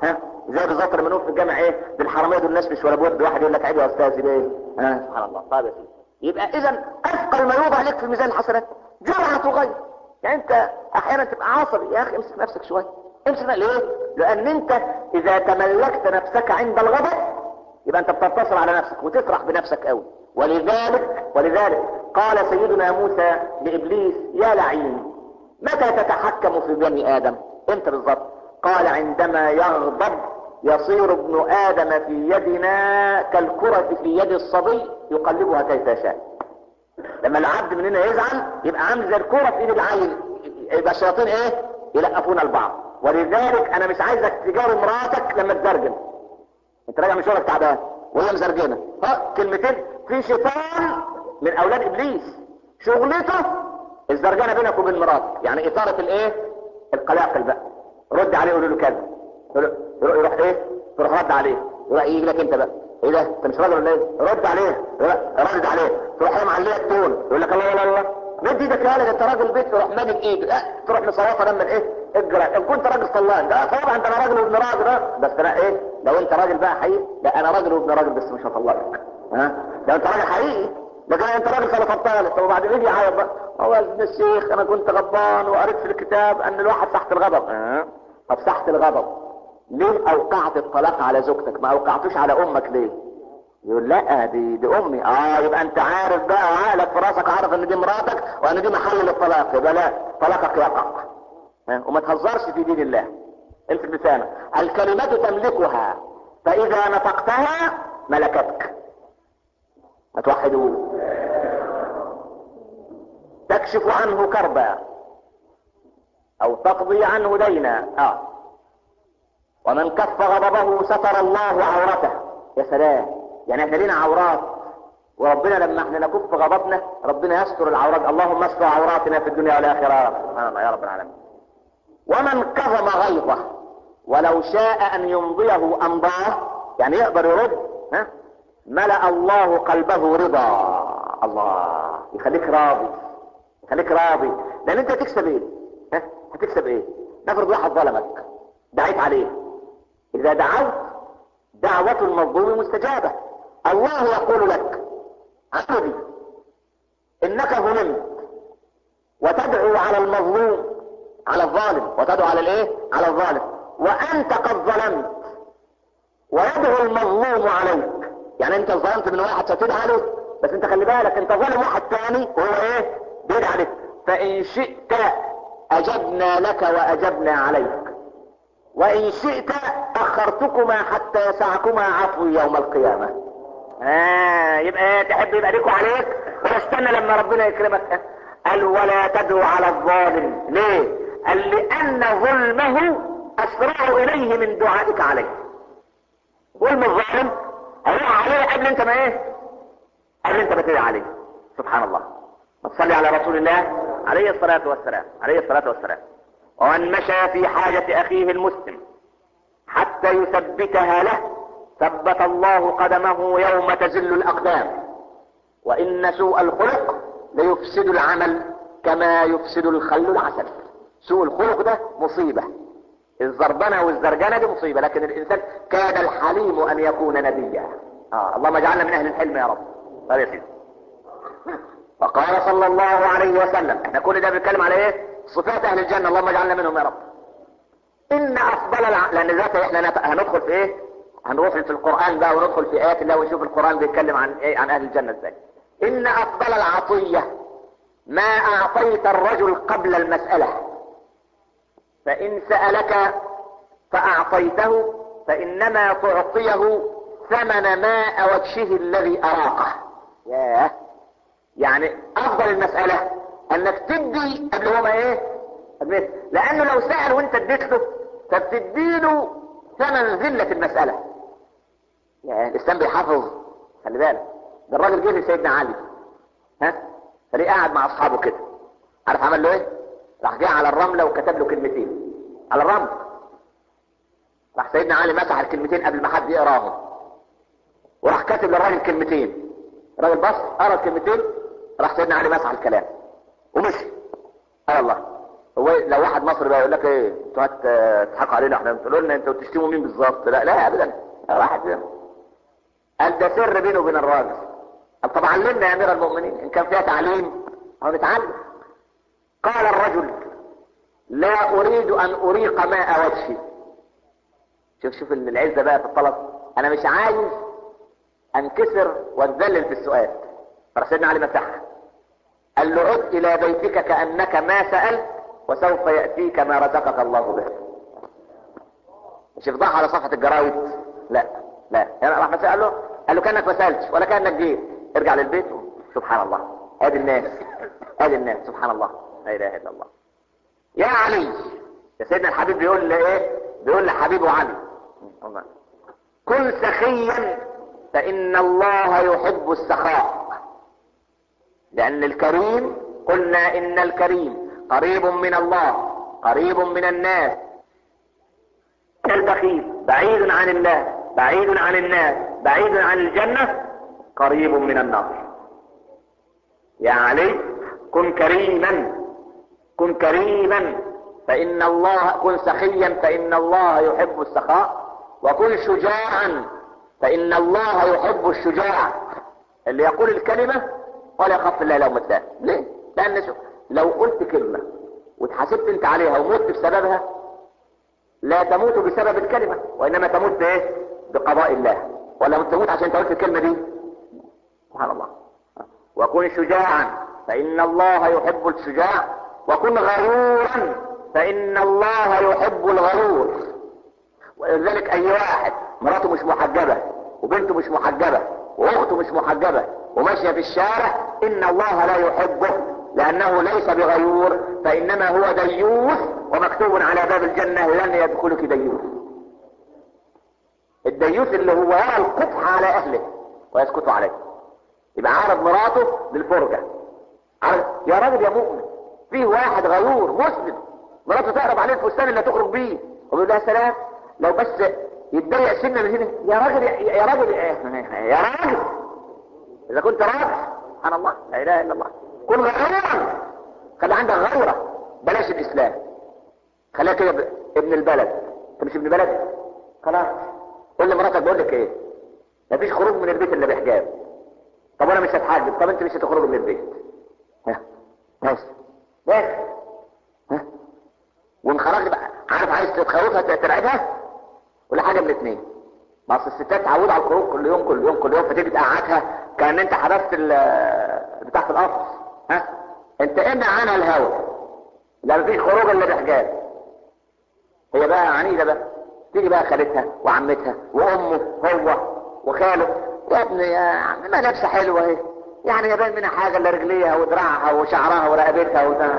زي بالظبط لما نقول في الجامع ايه بالحراميه دول الناس مش ولا بود واحد يقول لك عيب يا استاذ ليه ها سبحان الله طيب يا سيدي يبقى اذا اثقل ما يوضع لك في ميزان الحسنات جرعه غير يعني انت احيانا تبقى عصبي يا اخي امسك نفسك شويه امسك نفسك ليه لان انت اذا تملكت نفسك عند الغضب يبقى انت بتنتصر على نفسك وتفرح بنفسك قوي ولذلك ولذلك قال سيدنا موسى لابليس يا لعين متى تتحكم في بني ادم امتى بالظبط قال عندما يغضب يصير ابن ادم في يدنا كالكرة في يد الصبي يقلبها كيف يشاء لما العبد مننا يزعل يبقى عامل زي الكرة في ايد العيل يبقى الشياطين ايه يلقفون البعض ولذلك انا مش عايزك تجاري مراتك لما تزرجن انت راجع من شغلك تعبان وهي مزرجنه ها كلمتين في شيطان من اولاد ابليس شغلته الزرجنه بينك وبين مراتك يعني اثاره الايه القلاقل بقى رد عليه قول له كذا يروح يروح ايه تروح رد عليه يروح يجي لك انت بقى ايه ده انت مش راجل ولا ايه رد عليه رد عليه تروح قايم عليه التون يقول لك الله الله الله مد ايدك يا ده انت راجل بيت تروح مادد ايدك اه تروح مصوفه لما ايه اجرى ان كنت راجل صلان ده طبعا انت انا راجل وابن راجل اه بس انا ايه لو انت راجل بقى حقيقي لا انا راجل وابن راجل بس مش هطلقك ها لو انت راجل حقيقي لكن انت راجل سنه طالب طب وبعدين يجي يعيط بقى هو يا ابن الشيخ انا كنت غضبان وقريت في الكتاب ان الواحد تحت الغضب اه طب تحت الغضب ليه اوقعت الطلاق على زوجتك ما اوقعتوش على امك ليه يقول لا دي دي امي اه يبقى انت عارف بقى عقلك في راسك عارف ان دي مراتك وان دي محل للطلاق يبقى لا طلاقك يقع ها؟ وما تهزرش في دين الله امسك لسانك الكلمة تملكها فاذا نطقتها ملكتك هتوحدوه تكشف عنه كربا او تقضي عنه دينا اه ومن كف غضبه ستر الله عورته يا سلام يعني احنا لينا عورات وربنا لما احنا نكف غضبنا ربنا يستر العورات اللهم استر عوراتنا في الدنيا والاخره سبحان الله يا رب العالمين ومن كظم غيظه ولو شاء ان يمضيه امضاه يعني يقدر يرد ها ملأ الله قلبه رضا الله يخليك راضي يخليك راضي لان انت هتكسب ايه ها هتكسب ايه نفرض واحد ظلمك دعيت عليه اذا دعوت دعوة المظلوم مستجابة الله يقول لك عبدي انك ظلمت وتدعو على المظلوم على الظالم وتدعو على الايه على الظالم وانت قد ظلمت ويدعو المظلوم عليك يعني انت ظلمت من واحد ستدعي عليه بس انت خلي بالك انت ظالم واحد تاني وهو ايه بيدعي عليك فان شئت اجبنا لك واجبنا عليك وان شئت اخرتكما حتى يسعكما عفو يوم القيامة آه يبقى تحب يبقى ليكوا عليك واستنى لما ربنا يكرمك قال ولا تدعو على الظالم ليه قال لان ظلمه اسرع اليه من دعائك عليه ظلم الظالم هيقع عليه قبل انت ما ايه قبل انت ما تدعي عليه سبحان الله ما تصلي على رسول الله عليه الصلاة والسلام عليه الصلاة والسلام ومن مشى في حاجة اخيه المسلم حتى يثبتها له ثبت الله قدمه يوم تزل الاقدام وان سوء الخلق ليفسد العمل كما يفسد الخل العسل سوء الخلق ده مصيبة الزربنة والزرجنة دي مصيبة لكن الانسان كاد الحليم ان يكون نبيا آه اللهم اجعلنا من اهل الحلم يا رب طيب يا سيدي وقال صلى الله عليه وسلم احنا كل ده بنتكلم على ايه صفات اهل الجنة اللهم اجعلنا منهم يا رب ان افضل الع... لان ذات احنا نت... هندخل في ايه هندخل في القرآن بقى وندخل في ايات الله ونشوف القرآن بيتكلم عن ايه عن اهل الجنة ازاي ان افضل العطية ما اعطيت الرجل قبل المسألة فان سألك فاعطيته فانما تعطيه ثمن ماء وجهه الذي اراقه ياه يعني افضل المسألة انك تدي قبل هو ما ايه لانه لو سأل وانت اديت له فبتديله ثمن ذلة المسألة يعني الاسلام بيحافظ خلي بالك ده الراجل جه لسيدنا علي ها فليه قاعد مع اصحابه كده عارف عمل له ايه راح جه على الرملة وكتب له كلمتين على الرمل راح سيدنا علي مسح الكلمتين قبل ما حد يقراهم وراح كاتب للراجل كلمتين الراجل بص قرا الكلمتين راح سيدنا علي مسح الكلام ومشي قال الله هو لو واحد مصري بقى يقول لك ايه انتوا هتضحكوا علينا احنا تقولوا لنا انتوا بتشتموا مين بالظبط لا لا ابدا واحد قال ده سر بينه وبين الراجل قال طب علمنا يا امير المؤمنين ان كان فيها تعليم هو نتعلم قال الرجل لا اريد ان اريق ماء وجهي شوف شوف العزة بقى في الطلب انا مش عايز انكسر واتذلل في السؤال فراح سيدنا علي مسحها قال له عد الى بيتك كانك ما سالت وسوف ياتيك ما رزقك الله به مش افضحها على صفحه الجرايد لا لا يعني راح مسأل قال له قال له كانك ما سالتش ولا كانك جيت ارجع للبيت سبحان الله ادي الناس ادي الناس سبحان الله لا اله الا الله يا علي يا سيدنا الحبيب بيقول لي ايه بيقول لحبيبه علي الله كن سخيا فان الله يحب السخاء لان الكريم قلنا ان الكريم قريب من الله قريب من الناس البخيل بعيد عن الله بعيد عن الناس بعيد عن الجنة قريب من النار يا علي كن كريما كن كريما فإن الله كن سخيا فإن الله يحب السخاء وكن شجاعا فإن الله يحب الشجاع اللي يقول الكلمة ولا يخاف الله لو متاه ليه؟ لأن شو لو قلت كلمة واتحاسبت انت عليها ومت بسببها لا تموت بسبب الكلمة وإنما تموت بايه؟ بقضاء الله ولا تموت عشان انت قلت الكلمة دي سبحان الله وكن شجاعا فإن الله يحب الشجاع وكن غرورا فإن الله يحب الغرور ولذلك أي واحد مراته مش محجبة وبنته مش محجبة وأخته مش محجبة وماشية في الشارع إن الله لا يحبه لأنه ليس بغيور فإنما هو ديوث ومكتوب على باب الجنة لن يدخلك ديوث الديوث اللي هو يرى القبح على أهله ويسكت عليه يبقى عرض مراته للفرجة عرض يا راجل يا مؤمن فيه واحد غيور مسلم مراته تقرب عليه الفستان اللي هتخرج بيه ويقول لها سلام لو بس يتضيق سنة من هنا يا راجل يا, يا راجل يا راجل اذا كنت راجل سبحان الله لا اله الا الله كن غيورا خلي عندك غيرة بلاش الاسلام خليها كده ابن البلد انت مش ابن بلد خلاص قول لمراتك بقول لك ايه مفيش خروج من البيت الا بحجاب طب انا مش هتحجب طب انت مش هتخرج من البيت ها بس بس ها وان خرجت بقى عارف عايز تخوفها ترعبها ولا حاجه من الاثنين ما اصل الستات تعود على الخروج كل يوم كل يوم كل يوم فتيجي تقعدها كان انت حبست بتاع في القفص ها انت امنع عنها الهوى لا مفيش خروج الا بحجاب هي بقى عنيده بقى تيجي بقى خالتها وعمتها وامه هو وخاله يا ابني يا عم ما لابسه حلوه اهي يعني يبان منها حاجه الا رجليها ودراعها وشعرها ورقبتها وده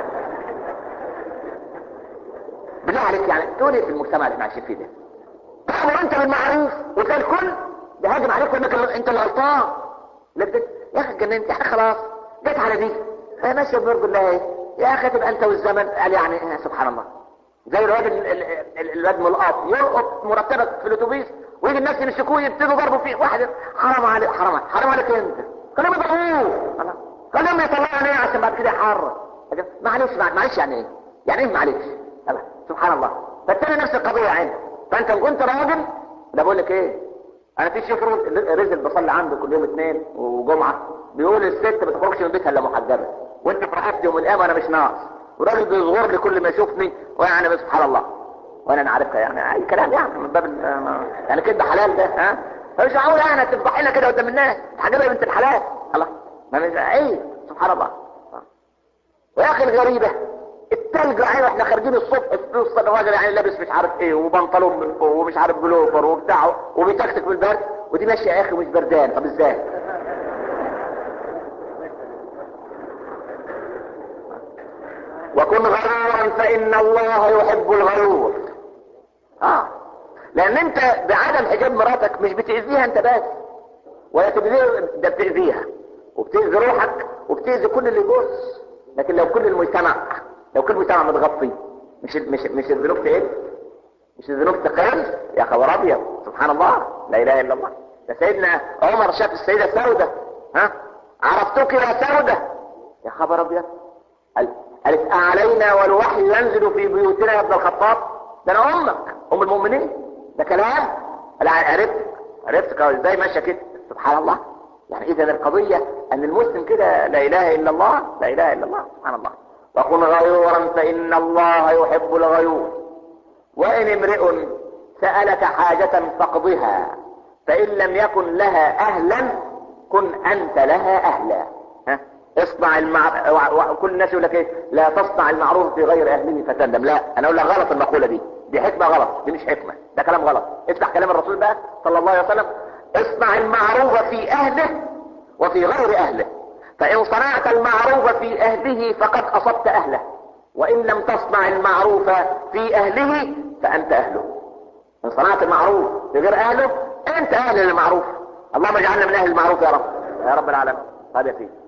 بالله عليك يعني تقول ايه في المجتمع اللي احنا عايشين فيه ده؟ تأمر انت بالمعروف وتلاقي الكل بيهاجم عليك وانك انت اللي غلطان لكن يا اخي اتجننت يا اخي خلاص جت على دي هي ماشيه بنرضي الله ايه يا اخي تبقى انت والزمن قال يعني سبحان الله زي الواد الواد ملقط يلقط مرتبك في الاتوبيس ويجي الناس يمسكوه يبتدوا ضربوا فيه واحد حرام عليك حرام عليك حرام عليك انت خليهم يضربوه خليهم يطلعوا عينيه عشان بعد كده يحرر معلش معلش يعني ايه؟ يعني ايه معلش؟ سبحان الله فالتاني نفس القضيه عندي فانت لو كنت راجل ده بقول لك ايه انا في شيخ رزق بصلي عنده كل يوم اثنين وجمعه بيقول الست ما تخرجش من بيتها الا محجبه وانت في رقبتي يوم القيامه انا مش ناقص وراجل بيصغر لي كل ما يشوفني ويعني سبحان الله وانا نعرفها يعني اي كلام يعني من باب يعني كده حلال ده ها فمش معقول يعني تفضحي لنا كده قدام الناس تحجبها بنت الحلال الله ما مش ايه سبحان الله ويا اخي الغريبه التلج يعني احنا خارجين الصبح في وسط الراجل يعني لابس مش عارف ايه وبنطلون من فوق ومش عارف بلوفر وبتاع وبيتكتك في البرد ودي ماشيه يا اخي مش بردان طب ازاي؟ وكن غيورا فان الله يحب الغيور اه لان انت بعدم حجاب مراتك مش بتاذيها انت بس ولا تبذيها ده بتاذيها وبتاذي روحك وبتاذي كل اللي يبص لكن لو كل المجتمع لو كل المجتمع متغطي مش مش مش الذنوب ايه مش الذنوب تقل يا خبر ابيض سبحان الله لا اله الا الله ده سيدنا عمر شاف السيده سوده ها عرفتك يا سوده يا خبر ابيض قال قالت أعلينا والوحي ينزل في بيوتنا يا ابن الخطاب ده أنا أمك أم المؤمنين ده كلام لا عرفتك عرفتك ازاي ماشية كده سبحان الله يعني إذا القضية أن المسلم كده لا إله إلا الله لا إله إلا الله سبحان الله وكن غيورا فإن الله يحب الغيور وإن امرئ سألك حاجة فاقضها فإن لم يكن لها أهلا كن أنت لها أهلا ها؟ اصنع المع... كل الناس يقول لك ايه لا تصنع المعروف في غير اهله فتندم لا انا اقول لك غلط المقولة دي دي حكمة غلط دي مش حكمة ده كلام غلط اسمع كلام الرسول بقى صلى الله عليه وسلم اصنع المعروف في اهله وفي غير اهله فان صنعت المعروف في اهله فقد اصبت اهله وان لم تصنع المعروف في اهله فانت اهله ان صنعت المعروف في غير اهله انت اهل للمعروف اللهم اجعلنا من اهل المعروف يا رب يا رب العالمين هذا يا سيدي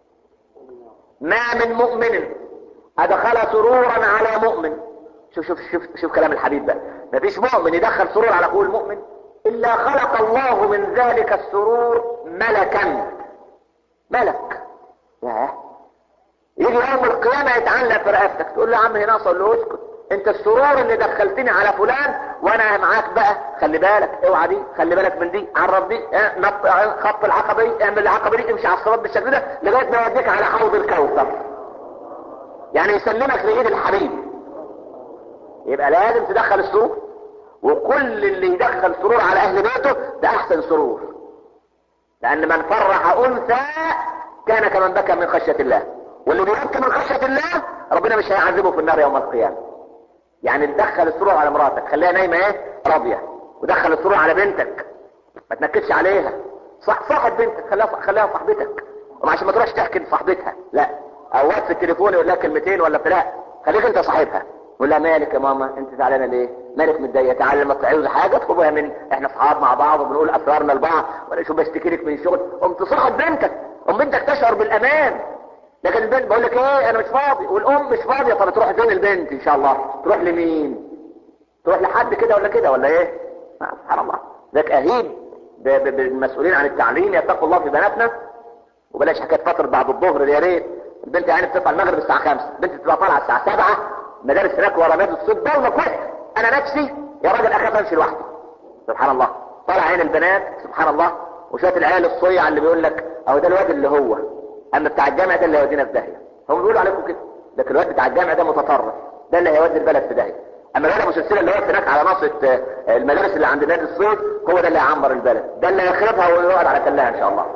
ما من مؤمن ادخل سرورا على مؤمن شوف شوف شوف شوف كلام الحبيب بقى مفيش مؤمن يدخل سرور على اخوه المؤمن الا خلق الله من ذلك السرور ملكا ملك ياه يجي يوم القيامة يتعلق في رقبتك تقول له يا عم هنا اقول له اسكت انت السرور اللي دخلتني على فلان وانا معاك بقى خلي بالك اوعى دي خلي بالك من دي عرف دي اه نط اه خط العقبة دي اعمل العقبة دي امشي على الصراط بالشكل ده لغاية ما يوديك على حوض الكوثر يعني يسلمك لايد الحبيب يبقى لازم تدخل السرور وكل اللي يدخل سرور على اهل بيته ده احسن سرور لان من فرح انثى كان كمن بكى من خشية الله واللي بيبكي من خشية الله ربنا مش هيعذبه في النار يوم القيامة يعني تدخل السرور على مراتك خليها نايمة ايه راضية ودخل السرور على بنتك ما تنكدش عليها صح صاحب بنتك خليها خليها صاحبتك وعشان ما تروحش تحكي لصاحبتها لا او وقت في التليفون يقول لها كلمتين ولا بتاع خليك انت صاحبها يقول لها مالك يا ماما انت زعلانه ليه مالك متضايقه تعالى لما تعوز حاجه اطلبها من احنا اصحاب مع بعض وبنقول اسرارنا لبعض وانا شو بشتكي لك من شغل قمت تصاحب بنتك ام بنتك تشعر بالامان لكن البنت بقول لك ايه انا مش فاضي والام مش فاضيه طب تروح فين البنت ان شاء الله تروح لمين تروح لحد كده ولا كده ولا ايه سبحان الله ذاك اهيب بالمسؤولين عن التعليم يتقوا الله في بناتنا وبلاش حكايه فتره بعد الظهر يا ريت البنت يعني بتطلع المغرب الساعه 5 البنت بتبقى طالعه الساعه 7 مدارس هناك ورا نادي الصيد ضلمه كويس انا نفسي يا راجل اخاف امشي لوحدي سبحان الله طالع عين البنات سبحان الله وشويه العيال الصيع اللي بيقول لك اهو ده الواد اللي هو اما بتاع الجامع ده اللي هيودينا في داهيه هم بيقولوا عليكم كده لكن الواد بتاع الجامع ده متطرف ده اللي هيودي البلد في داهيه اما الواد ابو سلسله اللي واقف هناك على ناصيه المدارس اللي عند نادي الصيد هو ده اللي هيعمر البلد ده اللي هيخربها ويقعد على كلها ان شاء الله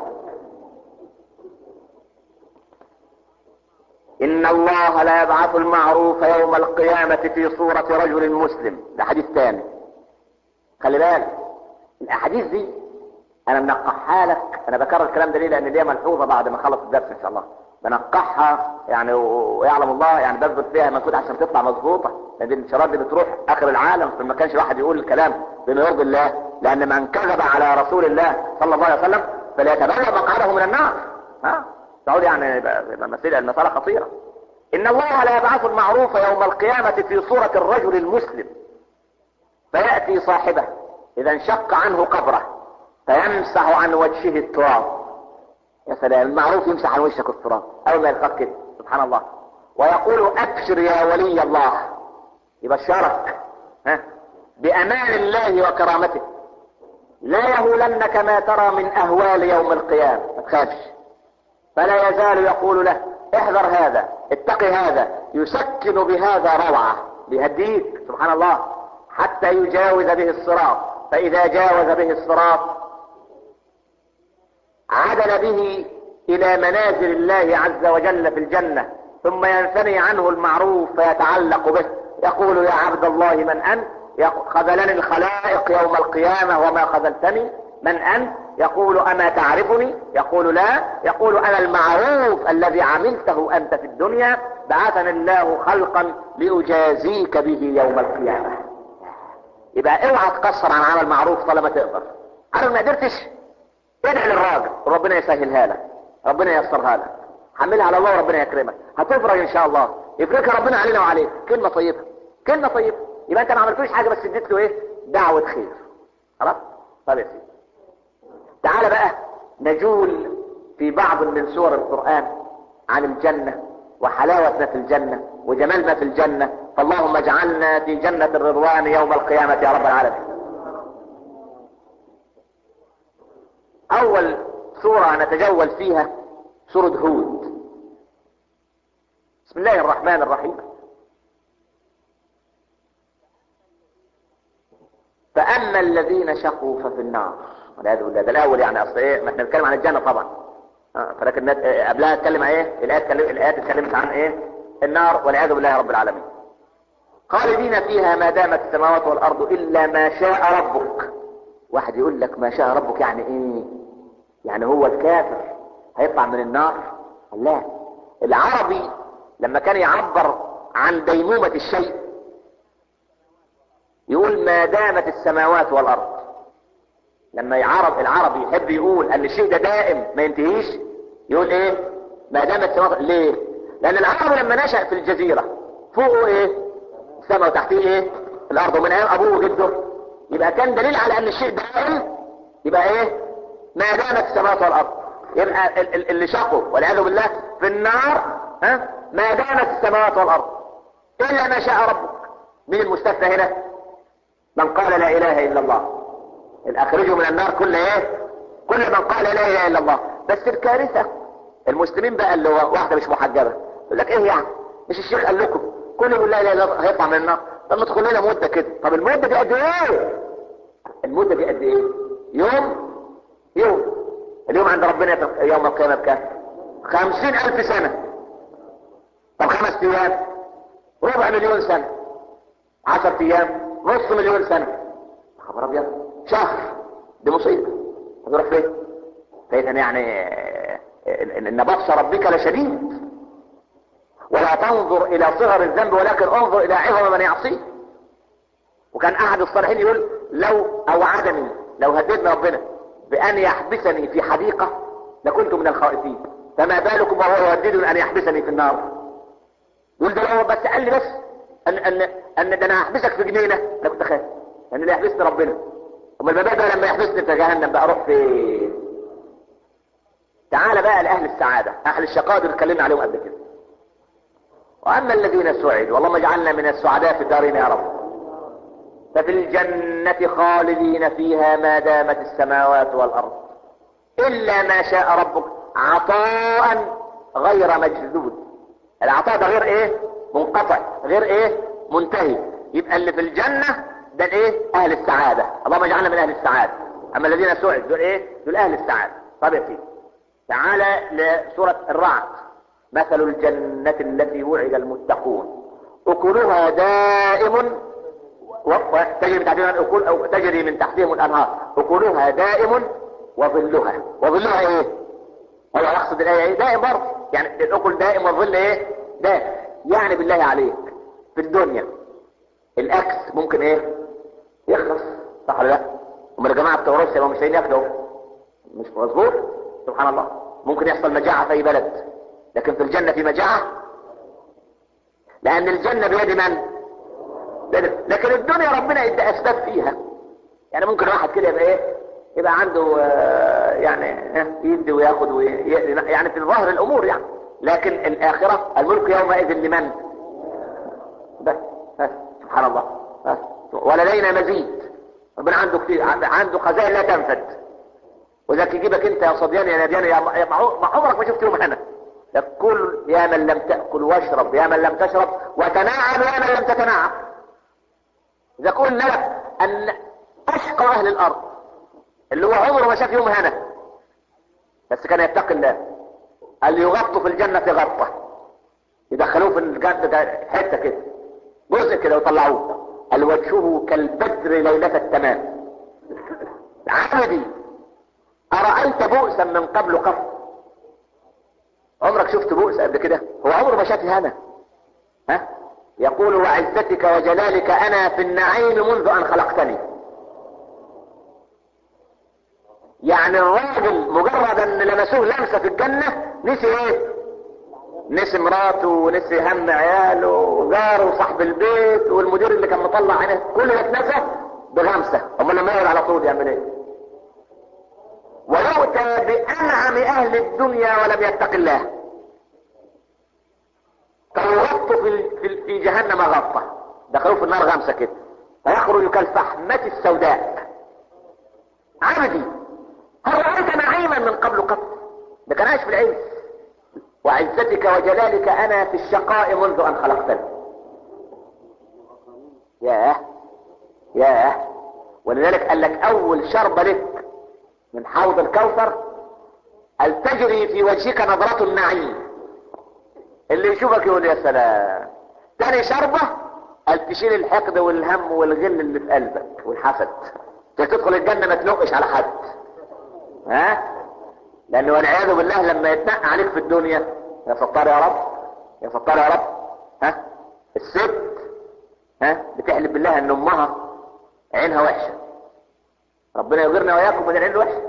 ان الله لا يبعث المعروف يوم القيامة في صورة رجل مسلم ده حديث ثاني خلي بالك الاحاديث دي انا منقحها لك انا بكرر الكلام ده ليه لان دي ملحوظة بعد ما اخلص الدرس ان شاء الله بنقحها يعني ويعلم الله يعني بثبت فيها مجهود عشان تطلع مظبوطة لان الانشارات دي بتروح اخر العالم فما كانش الواحد يقول الكلام بما يرضي الله لان من كذب على رسول الله صلى الله عليه وسلم فليتبلغ مقعده من النار ها تقول يعني يبقى مسألة المسألة خطيرة ان الله لا يبعث المعروف يوم القيامة في صورة الرجل المسلم فيأتي صاحبه اذا انشق عنه قبره فيمسح عن وجهه التراب يا سلام المعروف يمسح عن وشك التراب اول ما يلقاك كده سبحان الله ويقول ابشر يا ولي الله يبشرك ها بامان الله وكرامته لا يهولنك ما ترى من اهوال يوم القيامة ما تخافش فلا يزال يقول له احذر هذا اتقي هذا يسكن بهذا روعة بيهديك سبحان الله حتى يجاوز به الصراط فاذا جاوز به الصراط عدل به الى منازل الله عز وجل في الجنة ثم ينثني عنه المعروف فيتعلق به يقول يا عبد الله من انت خذلني الخلائق يوم القيامة وما خذلتني من انت يقول اما تعرفني يقول لا يقول انا المعروف الذي عملته انت في الدنيا بعثني الله خلقا لاجازيك به يوم القيامة يبقى اوعى تقصر عن عمل معروف طالما تقدر عارف ما قدرتش ادعي للراجل ربنا يسهلها لك ربنا ييسرها لك حملها على الله وربنا يكرمك هتفرج ان شاء الله يفرجها ربنا علينا وعليك كلمة طيبة كلمة طيبة يبقى انت ما عملتوش حاجة بس اديت له ايه دعوة خير خلاص طب يا سيدي تعال بقى نجول في بعض من سور القرآن عن الجنة وحلاوة ما في الجنة وجمال ما في الجنة فاللهم اجعلنا في جنة الرضوان يوم القيامة يا رب العالمين اول سورة نتجول فيها سورة هود بسم الله الرحمن الرحيم فاما الذين شقوا ففي النار والعياذ بالله ده الاول يعني اصل ايه ما احنا بنتكلم عن الجنه طبعا آه، فلكن نت- آه، قبلها اتكلم عن ايه الايات اتكلم- الايات اتكلمت عن ايه النار والعياذ بالله رب العالمين خالدين فيها ما دامت السماوات والارض الا ما شاء ربك واحد يقول لك ما شاء ربك يعني ايه يعني هو الكافر هيطلع من النار لا العربي لما كان يعبر عن ديمومة الشيء يقول ما دامت السماوات والارض لما يعرب العربي يحب يقول ان الشيء ده دائم ما ينتهيش يقول ايه ما دامت السماوات ليه لان العربي لما نشأ في الجزيرة فوقه ايه السماء وتحتيه ايه الارض ومن ايام ابوه وجده يبقى كان دليل على ان الشيء دائم يبقى ايه ما دامت السماوات والارض يبقى ال- ال- اللي شقوا والعياذ بالله في النار ها ما دامت السماوات والارض الا ما شاء ربك مين المستثنى هنا من قال لا اله الا الله اخرجوا من النار كل ايه كل من قال لا اله الا الله بس الكارثة المسلمين بقى اللي هو واحدة مش محجبة يقول لك ايه يعني مش الشيخ قال لكم كل يقول لا اله الا الله هيطلع من النار طب ندخل لنا مدة كده طب المدة دي قد ايه المدة دي قد ايه يوم يوم اليوم عند ربنا يوم القيامة بكام خمسين الف سنة طب خمس ايام ربع مليون سنة عشر ايام نص مليون سنة خبر ابيض شهر دي مصيبة هتروح فين فاذا يعني آه، ان بطش ربك لشديد ولا تنظر الى صغر الذنب ولكن انظر الى عظم من يعصيه وكان احد الصالحين يقول لو اوعدني لو هددني ربنا بان يحبسني في حديقة لكنت من الخائفين فما بالكم وهو يهددني ان يحبسني في النار يقول ده لو بس قال لي بس ان ان ان ده انا هحبسك في جنينه انا كنت خايف لان اللي يحبسني ربنا امال ما بقى لما يحبسني في جهنم بقى اروح فين تعال بقى لاهل السعاده اهل الشقاء دول اتكلمنا عليهم قبل كده واما الذين سعدوا والله اجعلنا من السعداء في الدارين يا رب ففي الجنة خالدين فيها ما دامت السماوات والأرض إلا ما شاء ربك عطاء غير مجدود العطاء ده غير ايه منقطع غير ايه منتهي يبقى اللي في الجنة ده ايه اهل السعادة اللهم اجعلنا من اهل السعادة اما الذين سعد دول ايه دول اهل السعادة طب يا سيدي تعالى لسورة الرعد مثل الجنة التي وعد المتقون اكلها دائم وتجري من تحتهم الأكل أو تجري من تحتهم الأنهار أكلها دائم وظلها وظلها إيه؟ هو يقصد الآية إيه؟ دائم برضه يعني الأكل دائم والظل إيه؟ دائم يعني بالله عليك في الدنيا الأكل ممكن إيه؟ يخلص صح ولا لا؟ هم الجماعة بتوع روسيا ما مش لاقيين ياكلوا مش مظبوط؟ سبحان الله ممكن يحصل مجاعة في أي بلد لكن في الجنة في مجاعة لأن الجنة بيد من؟ لكن الدنيا ربنا يدي اسباب فيها يعني ممكن واحد كده يبقى ايه يبقى عنده آه، يعني آه، يدي وياخد وي... يعني في ظاهر الامور يعني لكن الاخرة الملك يومئذ لمن بس بس سبحان الله بس ولدينا مزيد ربنا عنده كتير عنده خزائن لا تنفد وذاك يجيبك انت يا صبيان يا نبيان يا ما ما عمرك ما شفت يوم هنا كل يا من لم تأكل واشرب يا من لم تشرب وتناعم يا من لم تتناعم إذا قلنا لك أن أشقى أهل الأرض اللي هو عمره ما شاف يوم هنا بس كان يتقي الله قال يغطوا في الجنة غطة يدخلوه في الجنة ده حتة كده جزء كده ويطلعوه قال وجهه كالبدر ليلة التمام عبدي أرأيت بؤسا من قبل قط عمرك شفت بؤس قبل كده هو عمره ما شاف هنا ها يقول وعزتك وجلالك انا في النعيم منذ ان خلقتني يعني الراجل مجرد ان لمسوه لمسة في الجنة نسي ايه نسي مراته ونسي هم عياله وجاره وصاحب البيت والمدير اللي كان مطلع عينه كله يتنسى بغمسة امال لما يقعد على طول يعمل ايه ويؤتى بانعم اهل الدنيا ولم يتق الله في جهنم غطة دخلوه في النار غمسة كده فيخرج كالفحمة السوداء عبدي هل رأيت نعيما من قبل قط ده كان عايش في العز وعزتك وجلالك انا في الشقاء منذ ان خلقتني ياه ياه ولذلك قال لك اول شربة لك من حوض الكوثر هل تجري في وجهك نظرة النعيم اللي يشوفك يقول يا سلام تاني شربة هل تشيل الحقد والهم والغل اللي في قلبك والحسد تدخل الجنة ما تنقش على حد ها لانه والعياذ بالله لما يتنقى عليك في الدنيا يا ستار يا رب يا ستار يا رب ها الست ها بتحلف بالله ان امها عينها وحشه ربنا يغيرنا واياكم من العين الوحشه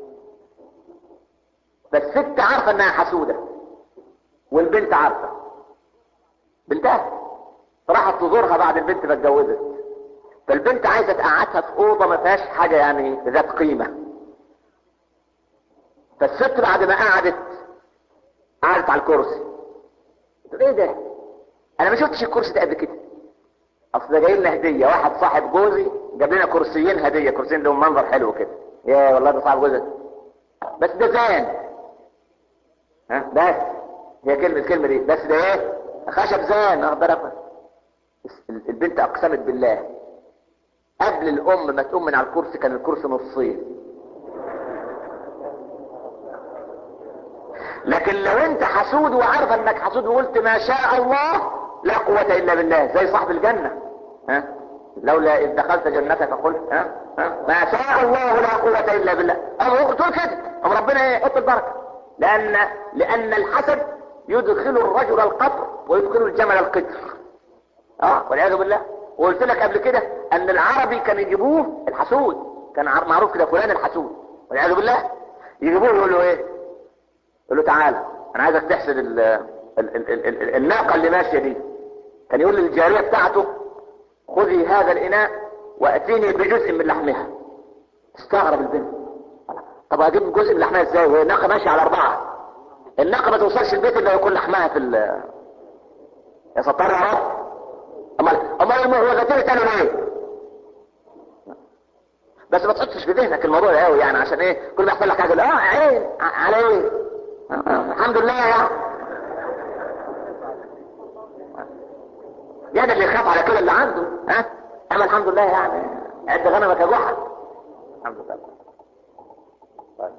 فالست عارفه انها حسوده والبنت عارفه بنتها راحت تزورها بعد البنت ما اتجوزت فالبنت عايزه تقعدها في اوضه ما فيهاش حاجه يعني ذات قيمه فالست بعد ما قعدت قعدت على الكرسي تقول ايه ده انا ما شفتش الكرسي ده قبل كده اصل ده جاي لنا هديه واحد صاحب جوزي جاب لنا كرسيين هديه كرسيين لهم منظر حلو كده يا والله ده صاحب جوزي بس ده زان ها بس هي كلمه الكلمه دي بس ده ايه خشب زان واخد بالك البنت اقسمت بالله قبل الام ما تقوم من على الكرسي كان الكرسي نصين لكن لو انت حسود وعارف انك حسود وقلت ما شاء الله لا قوة الا بالله زي صاحب الجنة ها لولا اذ دخلت جنتك فقلت ها ها ما شاء الله لا قوة الا بالله ام تقول كده ام ربنا ايه حط البركة لان لان الحسد يدخل الرجل القطر ويدخل الجمل القطر اه والعياذ بالله وقلت لك قبل كده ان العربي كان يجيبوه الحسود كان معروف كده فلان الحسود والعياذ بالله يجيبوه يقولوا ايه يقول له تعالى انا عايزك تحسد ال ال ال ال ال الناقة اللي ماشية دي كان يقول للجارية بتاعته خذي هذا الاناء واتيني بجزء من لحمها استغرب البنت طب اجيب جزء من لحمها ازاي وهي الناقة ماشية على اربعة الناقة ما توصلش البيت الا يكون لحمها في ال يا ستار يا رب امال امال المهوجتين كانوا ليه بس ما تحطش في ذهنك الموضوع قوي يعني عشان ايه كل ما يحصل لك حاجه اه عين على ايه الحمد لله يا يا ده اللي يخاف على كل اللي عنده ها اما الحمد لله يعني عد غنمك يا جحا الحمد لله طيب.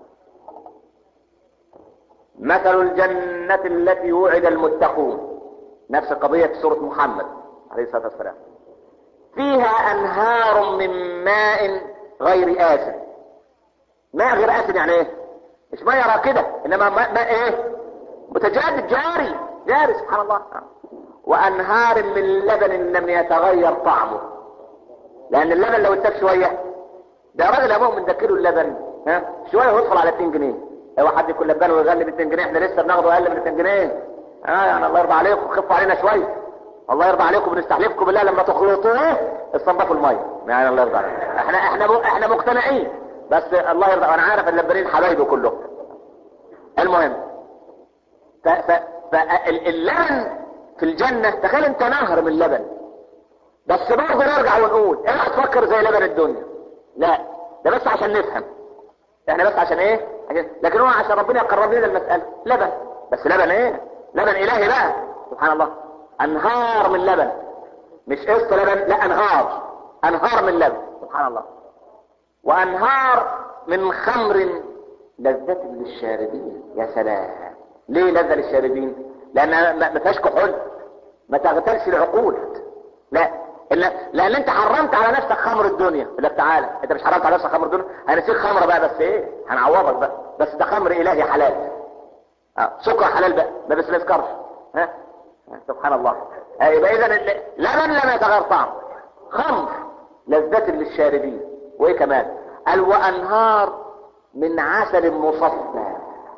مثل الجنة التي وعد المتقون نفس القضية في سورة محمد عليه الصلاة والسلام فيها انهار من ماء غير آسن ماء غير آسن يعني ايه مش ماء يرى كده انما ماء, ماء ايه متجدد جاري جاري سبحان الله وانهار من لبن لم يتغير طعمه لان اللبن لو اتساب شوية ده راجل يا مؤمن ده كيلو اللبن ها شوية ويدخل على 2 جنيه لو حد يكون لبان ويغلي ب 2 جنيه احنا لسه بناخده اقل من 2 جنيه اه يعني الله يرضى عليكم خفوا علينا شوية الله يرضى عليكم بنستحلفكم بالله لما تخلطوه استنضفوا الميه يعني الله يرضى عليكم احنا احنا احنا مقتنعين بس الله يرضى انا عارف اللبنين حبايبه كلهم المهم ف ف فاللبن في الجنة تخيل انت نهر من اللبن بس برضه نرجع ونقول اوعى تفكر زي لبن الدنيا لا ده بس عشان نفهم احنا بس عشان ايه عشان لكن هو عشان ربنا يقرب لنا المسألة لبن بس لبن ايه لبن الهي بقى سبحان الله انهار من لبن مش قسط لبن لا انهار انهار من لبن سبحان الله وانهار من خمر لذة للشاربين يا سلام ليه لذة للشاربين لان ما فيهاش كحول ما تغتالش العقول لا إلا لان انت حرمت على نفسك خمر الدنيا يقول لك تعالى انت مش حرمت على نفسك خمر الدنيا هنسيب خمره بقى بس ايه هنعوضك بقى بس ده خمر الهي حلال اه سكر حلال بقى ما بس ما يسكرش ها سبحان الله يبقى اذا لبن لم يتغير طعم خمر لذة للشاربين وايه كمان قال وانهار من عسل مصفى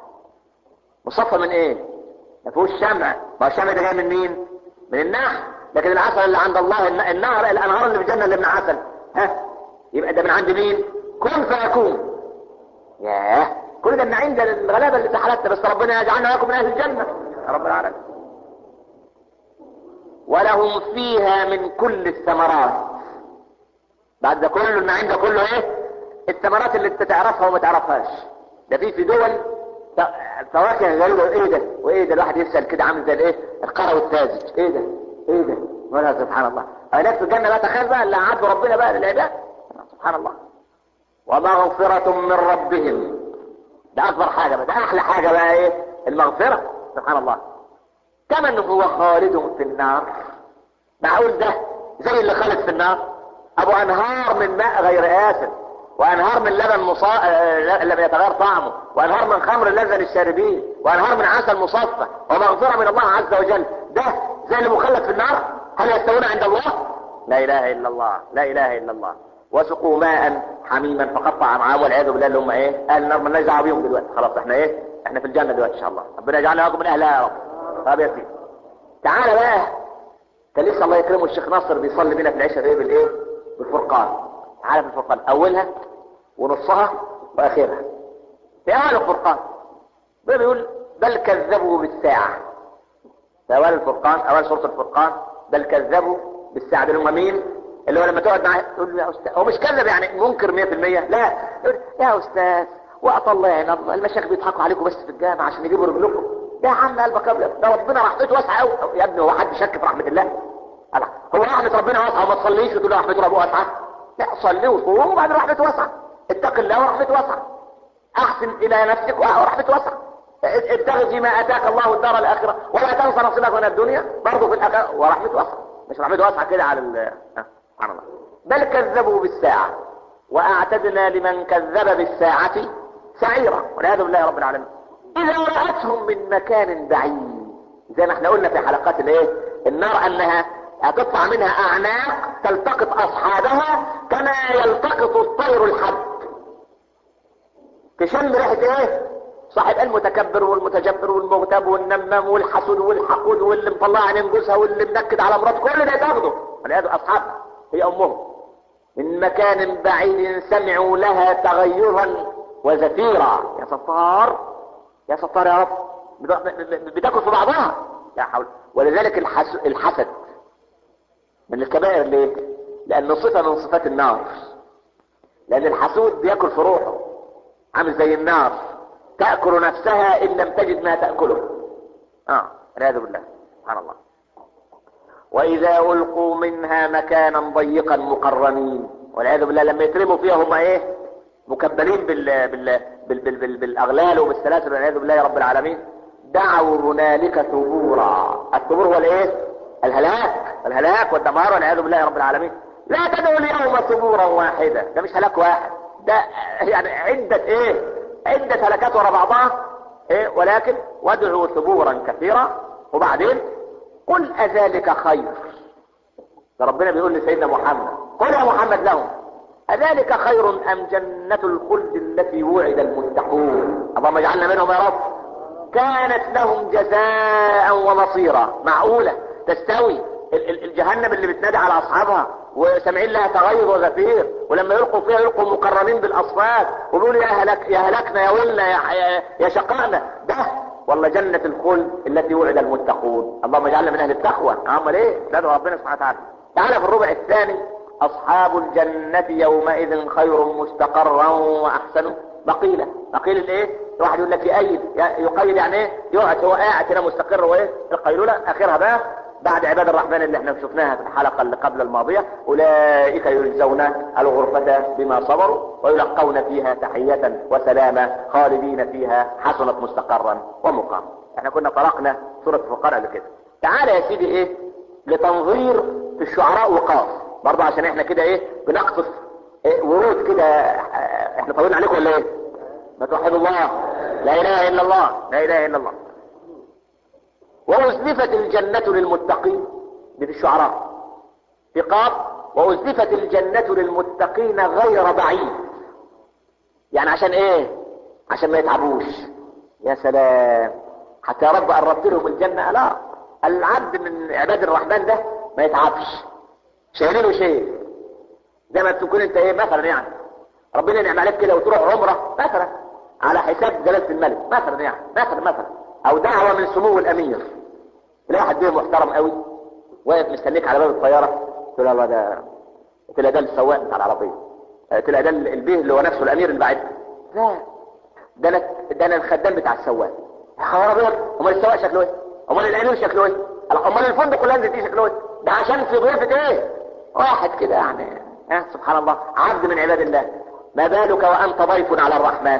مصفى من ايه ما فيهوش شمع ما هو الشمع ده جاي من مين من النحل لكن العسل اللي عند الله النهر الانهار اللي في الجنه اللي من عسل ها يبقى ده من عند مين كن فيكون ياه كل ده من عند الغلابه اللي في حالتنا بس ربنا يجعلنا لكم من اهل الجنه رب العالمين ولهم فيها من كل الثمرات بعد ده كله النعيم ده كله ايه الثمرات اللي انت تعرفها وما تعرفهاش ده في في دول فواكه قالوا ايه ده وايه ده الواحد يسال كده عامل زي الايه القرع والتازج ايه ده ايه ده ولا سبحان الله هناك في الجنه بقى تخيل بقى اللي عدوا ربنا بقى للعباد سبحان الله ومغفرة من ربهم ده اكبر حاجة بقى ده احلى حاجة بقى ايه المغفرة سبحان الله كمن هو خالد في النار معقول ده زي اللي خالد في النار ابو انهار من ماء غير آسن وانهار من لبن مصا... آه، لم يتغير طعمه وانهار من خمر لذة للشاربين وانهار من عسل مصفى ومغفرة من الله عز وجل ده زي اللي مخلد في النار هل يستوون عند الله لا اله الا الله لا اله الا الله وسقوا ماء حميما فقطع امعاءهم والعياذ بالله اللي هم ايه اهل النار مالناش دعوه بيهم دلوقتي خلاص احنا ايه احنا في الجنه دلوقتي ان شاء الله ربنا يجعلنا لكم من اهلها يا رب طب يا سيدي تعالى بقى كان لسه الله يكرمه الشيخ ناصر بيصلي بينا في العشاء بايه بالايه بالفرقان تعالى في الفرقان اولها ونصها واخرها في اول الفرقان بيقول بل كذبوا بالساعه في اول الفرقان اول سوره الفرقان بل كذبوا بالساعه اللي هم مين اللي هو لما تقعد معاه تقول له يا استاذ هو مش كذب يعني منكر 100% لا يقول يا استاذ وقت الله يعني الله المشايخ بيضحكوا عليكم بس في الجامع عشان يجيبوا رجلكم ده يا عم قلبك ابيض ده ربنا رحمته واسعه قوي يا ابني هو حد شك في رحمه الله الله هو رحمه ربنا واسعه وما تصليش وتقول له رحمه ربنا واسعه لا صلي وصوم وبعدين رحمته واسعه اتق الله ورحمته واسعه احسن الى نفسك ورحمته واسعه ابتغ فيما اتاك الله الدار الاخره ولا تنسى نصيبك من الدنيا برضه في الاخره ورحمته واسعه مش رحمته واسعه كده على ال سبحان الله بل كذبوا بالساعة واعتدنا لمن كذب بالساعة سعيرا والعياذ بالله رب العالمين اذا رأتهم من مكان بعيد زي ما احنا قلنا في حلقات الايه النار انها هتطلع منها اعناق تلتقط اصحابها كما يلتقط الطير الحب تشم ريحة ايه صاحب المتكبر والمتجبر والمغتاب والنمام والحسود والحقود واللي مطلع عين جوزها واللي منكد على مراته كل ده تاخده والعياذ اصحابها هي امهم من مكان بعيد سمعوا لها تغيرا وزفيرا يا ستار يا ستار يا رب بتاكل في بعضها لا حول ولذلك الحس... الحسد من الكبائر ليه لان صفه من صفات النار لان الحسود بياكل في روحه عامل زي النار تاكل نفسها ان لم تجد ما تاكله اه والعياذ بالله سبحان الله واذا القوا منها مكانا ضيقا مقرنين والعياذ بالله لما يترموا فيها هم ايه مكبلين بال بال بال بال بال بالاغلال وبالسلاسل والعياذ بالله يا رب العالمين دعوا هنالك ثبورا الثبور هو الايه الهلاك الهلاك والدمار والعياذ بالله يا رب العالمين لا تدعوا اليوم ثبورا واحدا ده مش هلاك واحد ده يعني عدة ايه عدة هلكات ورا بعضها ايه ولكن وادعوا ثبورا كثيرا وبعدين قل أذلك خير ده ربنا بيقول لسيدنا محمد قل يا محمد لهم أذلك خير أم جنة الخلد التي وعد المتقون اللهم اجعلنا منهم يا رب كانت لهم جزاء ومصيرا معقولة تستوي الجهنم اللي بتنادي على أصحابها وسامعين لها تغير وزفير ولما يلقوا فيها يلقوا مقرنين بالأصفاد ويقولوا يا هلك يا هلكنا يا ولنا يا, يا شقانا ده والله جنة الخلد التي وعد المتقون اللهم اجعلنا من اهل التقوى امال ايه ندعو ربنا سبحانه وتعالى تعالى في الربع الثاني اصحاب الجنة يومئذ خير مستقرا واحسن مقيلة مقيل الايه واحد يقول لك يقيد يقيد يعني ايه يقعد هو قاعد هنا مستقر وايه القيلولة اخرها بقى بعد عباد الرحمن اللي احنا شفناها في الحلقة اللي قبل الماضية اولئك يجزون الغرفة بما صبروا ويلقون فيها تحية وسلاما خالدين فيها حسنت مستقرا ومقاما احنا كنا طرقنا سورة الفقراء قبل كده تعالى يا سيدي ايه لتنظير في الشعراء وقاف برضه عشان احنا كده ايه بنقصف إيه ورود كده احنا طولنا عليكم ولا ايه ما توحدوا الله لا اله الا الله لا اله الا الله وأزلفت الجنة للمتقين دي في الشعراء في قاف وأزلفت الجنة للمتقين غير بعيد يعني عشان ايه عشان ما يتعبوش يا سلام حتى يا رب قربت لهم الجنة لا العبد من عباد الرحمن ده ما يتعبش شايلينه شيء زي ما تكون انت ايه مثلا يعني ربنا ينعم عليك كده وتروح عمره مثلا على حساب جلالة الملك مثلا يعني مثلا مثلا او دعوة من سمو الامير تلاقي واحد بيه محترم قوي واقف مستنيك على باب الطياره تقول الله ده تلاقي ده السواق بتاع العربيه تلاقي ده البيه اللي هو نفسه الامير اللي بعد لا ده انا ده انا الخدام بتاع السواق يا خبر ابيض امال السواق شكله ايه امال الامير شكله ايه امال الفندق كلها دي شكله ايه ده عشان في ضيفه ايه واحد كده يعني ها سبحان الله عبد من عباد الله ما بالك وانت ضيف على الرحمن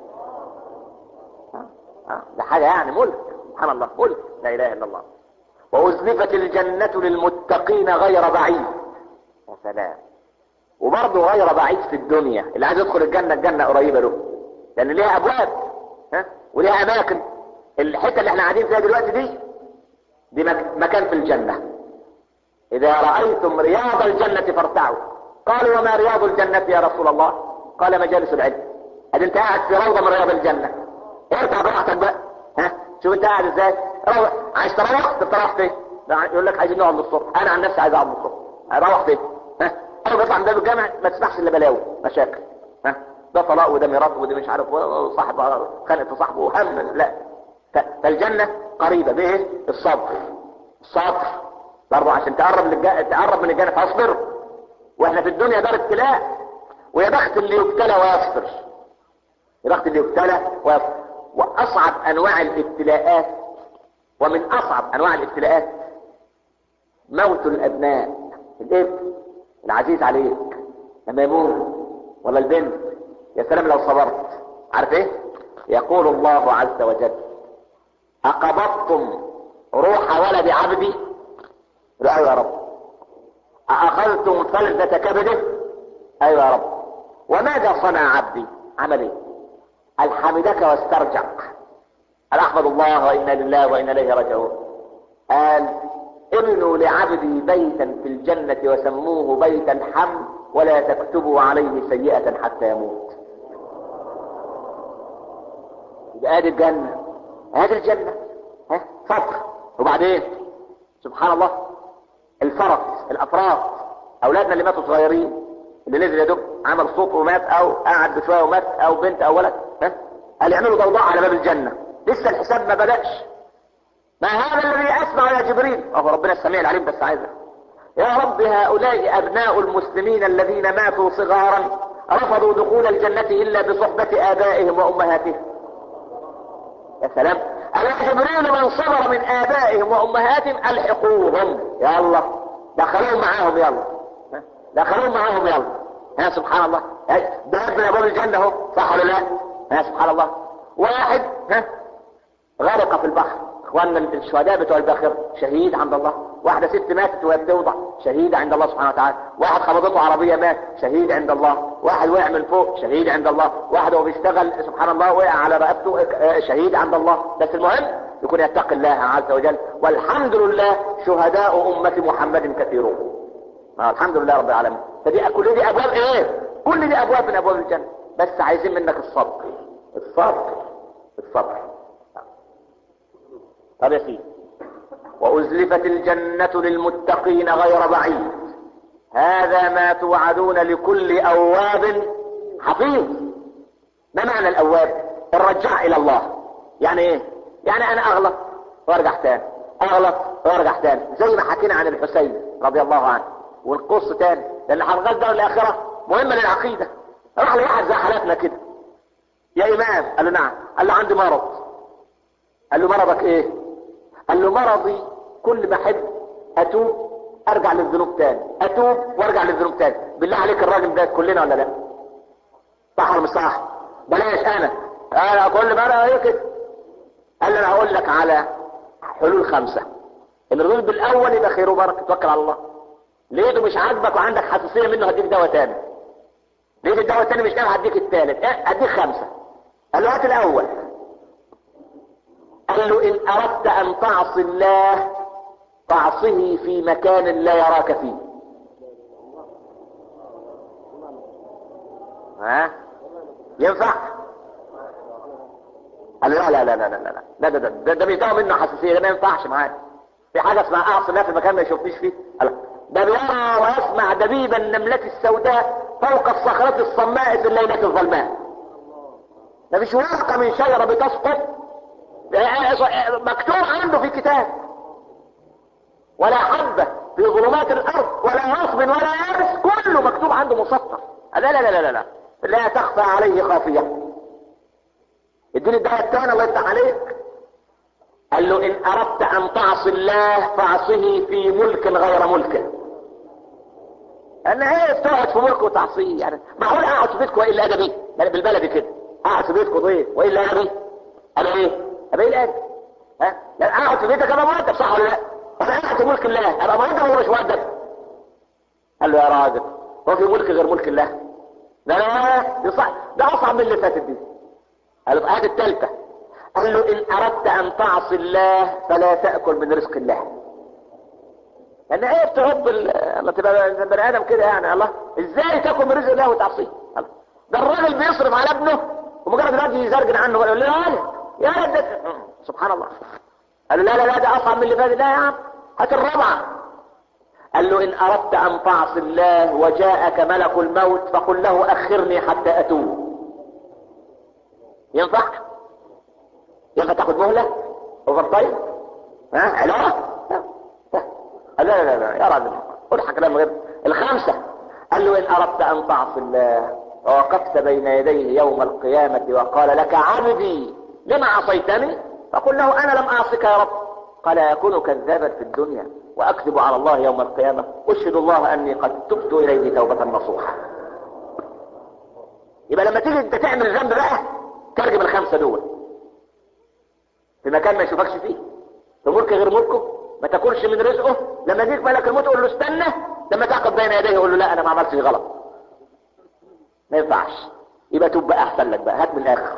ده حاجه يعني ملك سبحان الله ملك لا اله الا الله وازلفت الجنه للمتقين غير بعيد يا سلام وبرضه غير بعيد في الدنيا اللي عايز يدخل الجنه الجنه قريبه له لان ليها ابواب ها وليها اماكن الحته اللي احنا قاعدين فيها دلوقتي دي دي مكان في الجنه اذا رايتم رياض الجنه فارتعوا قالوا وما رياض الجنه يا رسول الله قال مجالس العلم ادي انت قاعد في روضه من رياض الجنه ارجع براحتك بقى ها شوف انت قاعد ازاي روح عايز تروح تروح فين يقول لك عايزين نقعد للصبح انا عن نفسي عايز اقعد للصبح اروح فين ها انا بطلع من باب الجامع ما تسمحش الا بلاوي مشاكل ها ده طلاق وده ميراث وده مش عارف صاحب خانق في صاحبه وهم لا فالجنه قريبه بايه الصبر الصبر برضه عشان تقرب للج... تقرب من الجنه فاصبر واحنا في الدنيا دار ابتلاء ويا بخت اللي يبتلى ويصبر يا بخت اللي يبتلى ويصبر واصعب انواع الابتلاءات ومن اصعب انواع الابتلاءات موت الابناء الابن العزيز عليك لما يموت ولا البنت يا سلام لو صبرت عارف ايه يقول الله عز وجل اقبضتم روح ولد عبدي لا يا رب اخذتم فلذة كبده ايوه يا رب وماذا صنع عبدي عمل ايه الحمدك واسترجع قال احمد الله وانا لله وانا اليه راجعون قال ابنوا لعبدي بيتا في الجنة وسموه بيت الحمد ولا تكتبوا عليه سيئة حتى يموت يبقى ادي الجنة ادي الجنة ها صبر وبعدين سبحان الله الفرط الافراط اولادنا اللي ماتوا صغيرين اللي نزل يا دوب عمل صوت ومات او قعد بشويه ومات او بنت او ولد ها قال يعملوا ضوضاء على باب الجنه لسه الحساب ما بداش ما هذا الذي اسمع يا جبريل اهو ربنا السميع العليم بس عايزه يا رب هؤلاء ابناء المسلمين الذين ماتوا صغارا رفضوا دخول الجنة الا بصحبة ابائهم وامهاتهم يا سلام ألا جبريل من صبر من آبائهم وأمهاتهم ألحقوهم يا الله دخلوهم معاهم يلا دخلوهم معاهم يلا ها سبحان الله ده ابن أبواب الجنة اهو صح ولا لا ها سبحان الله واحد ها غرق في البحر اخواننا الشهداء بتوع الباخرة شهيد عند الله واحدة ست ماتت وهي بتوضع شهيد عند الله سبحانه وتعالى واحد خبطته عربية مات شهيد عند الله واحد وقع من فوق شهيد عند الله واحد وهو بيشتغل سبحان الله وقع على رقبته شهيد عند الله بس المهم يكون يتقي الله عز وجل والحمد لله شهداء أمة محمد كثيرون آه الحمد لله رب العالمين فدي كل دي أبواب إيه كل دي أبواب من أبواب الجنة بس عايزين منك الصبر الصبر الصبر طب يا سيدي وأزلفت الجنة للمتقين غير بعيد هذا ما توعدون لكل أواب حفيظ ما معنى الأواب الرجاع إلى الله يعني إيه يعني أنا أغلط وارجع تاني أغلط وارجع تاني زي ما حكينا عن الحسين رضي الله عنه ونقص تاني لأن حلقات ده الآخرة مهمة للعقيدة راح لواحد زي حالاتنا كده يا إمام قال له نعم قال له عندي مرض قال له مرضك إيه قال له مرضي كل ما احب اتوب ارجع للذنوب تاني اتوب وارجع للذنوب تاني بالله عليك الراجل ده كلنا ولا لا صح ولا مش صح بلاش انا انا كل مره ايه كده قال لي انا هقول لك على حلول خمسه الرجل بالاول يبقى خير وبركه توكل على الله لقيته مش عاجبك وعندك حساسيه منه هديك دواء تاني لقيت الدواء التاني مش نافع هديك التالت اديك خمسه قال له هات الاول قال له ان اردت ان تعصي الله تعصه في مكان لا يراك فيه ها ينفع قال لا لا لا لا لا لا لا ده ده ده ده بيدعوا منه حساسيه ده ما ينفعش معاك في حاجه اسمها اعصي الله في مكان ما يشوفنيش فيه قال ده بيرى ويسمع دبيب النملة السوداء فوق الصخرة الصماء في الليلة الظلماء ده مش ورقة من شجرة بتسقط مكتوب عنده في كتاب ولا حبة في ظلمات الارض ولا نصب ولا يابس كله مكتوب عنده مسطر لا لا لا لا لا لا تخفى عليه خافية اديني الدعاء الثاني الله يفتح عليك قال له ان اردت ان تعصي الله فاعصه في ملك غير ملكه انا ايه تقعد في ملك وتعصيه يعني معقول اقعد في بيتك والا ادبي بالبلدي كده اقعد في بيتك ضيف والا ادبي انا ايه ابقى ايه الادب ها يعني اقعد في بيتك ابقى مؤدب صح ولا لا انا قاعد في ملك الله ابقى مؤدب ولا مش مؤدب قال له يا راجل هو في ملك غير ملك الله لا لا دي صح ده اصعب من اللي فاتت دي قال له هذه الثالثه قال له ان اردت ان تعصي الله فلا تاكل من رزق الله لان ايه بتحب لما تبقى بني ادم كده يعني الله ازاي تاكل من رزق الله وتعصيه ده الراجل بيصرف على ابنه ومجرد ما يجي يزرجن عنه يقول له يا ولد يا ولد سبحان الله قال له لا لا لا ده اصعب من اللي فات لا يا عم هات الرابعه قال له ان اردت ان تعصي الله وجاءك ملك الموت فقل له اخرني حتى اتوب ينفع ينفع تاخد مهله اوفر تايم ها علاوه لا لا لا لا يا راجل قول كلام غير الخامسة قال له إن أردت أن تعصي الله ووقفت بين يديه يوم القيامة وقال لك عبدي لما عصيتني فقل له أنا لم أعصك يا رب قال يكون كذابا في الدنيا وأكذب على الله يوم القيامة أشهد الله أني قد تبت إليه توبة نصوحة يبقى لما تيجي انت تعمل ذنب بقى ترجم الخمسة دول في مكان ما يشوفكش فيه في ملك غير ملكه ما تاكلش من رزقه لما يجيك ملك الموت قول له استنى لما تعقد بين يديه يقول له لا انا ما عملتش غلط ما ينفعش يبقى توب بقى احسن لك بقى هات من الاخر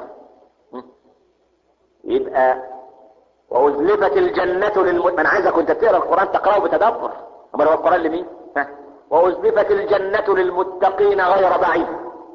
يبقى وازلفت الجنة للمؤمن انا عايزك وانت بتقرا القران تقراه بتدبر امال هو القران لمين ها وازلفت الجنة للمتقين غير بعيد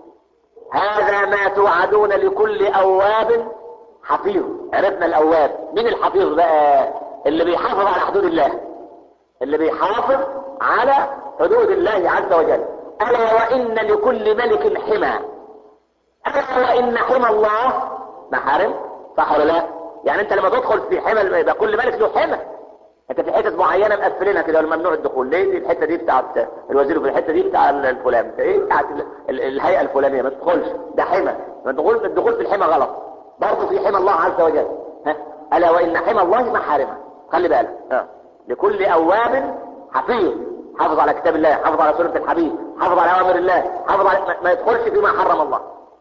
هذا ما توعدون لكل اواب حفيظ عرفنا الاواب مين الحفيظ بقى اللي بيحافظ على حدود الله اللي بيحافظ على حدود الله عز وجل ألا وإن لكل ملك حمى ألا وإن حمى الله محارم صح ولا لا يعني انت لما تدخل في حمى يبقى كل ملك له حمى انت في حتت معينه مقفلينها كده ممنوع الدخول ليه دي الحته دي بتاعت الوزير في الحته دي بتاع الفلان ايه بتاعت الهيئه الفلانيه ما تدخلش ده حمى الدخول الدخول في الحمى غلط برضه في حمى الله عز وجل ها الا وان حمى الله محارمه خلي بالك اه. لكل اواب حفيظ حافظ على كتاب الله حافظ على سنة الحبيب حافظ على اوامر الله حافظ على ما يدخلش فيما حرم الله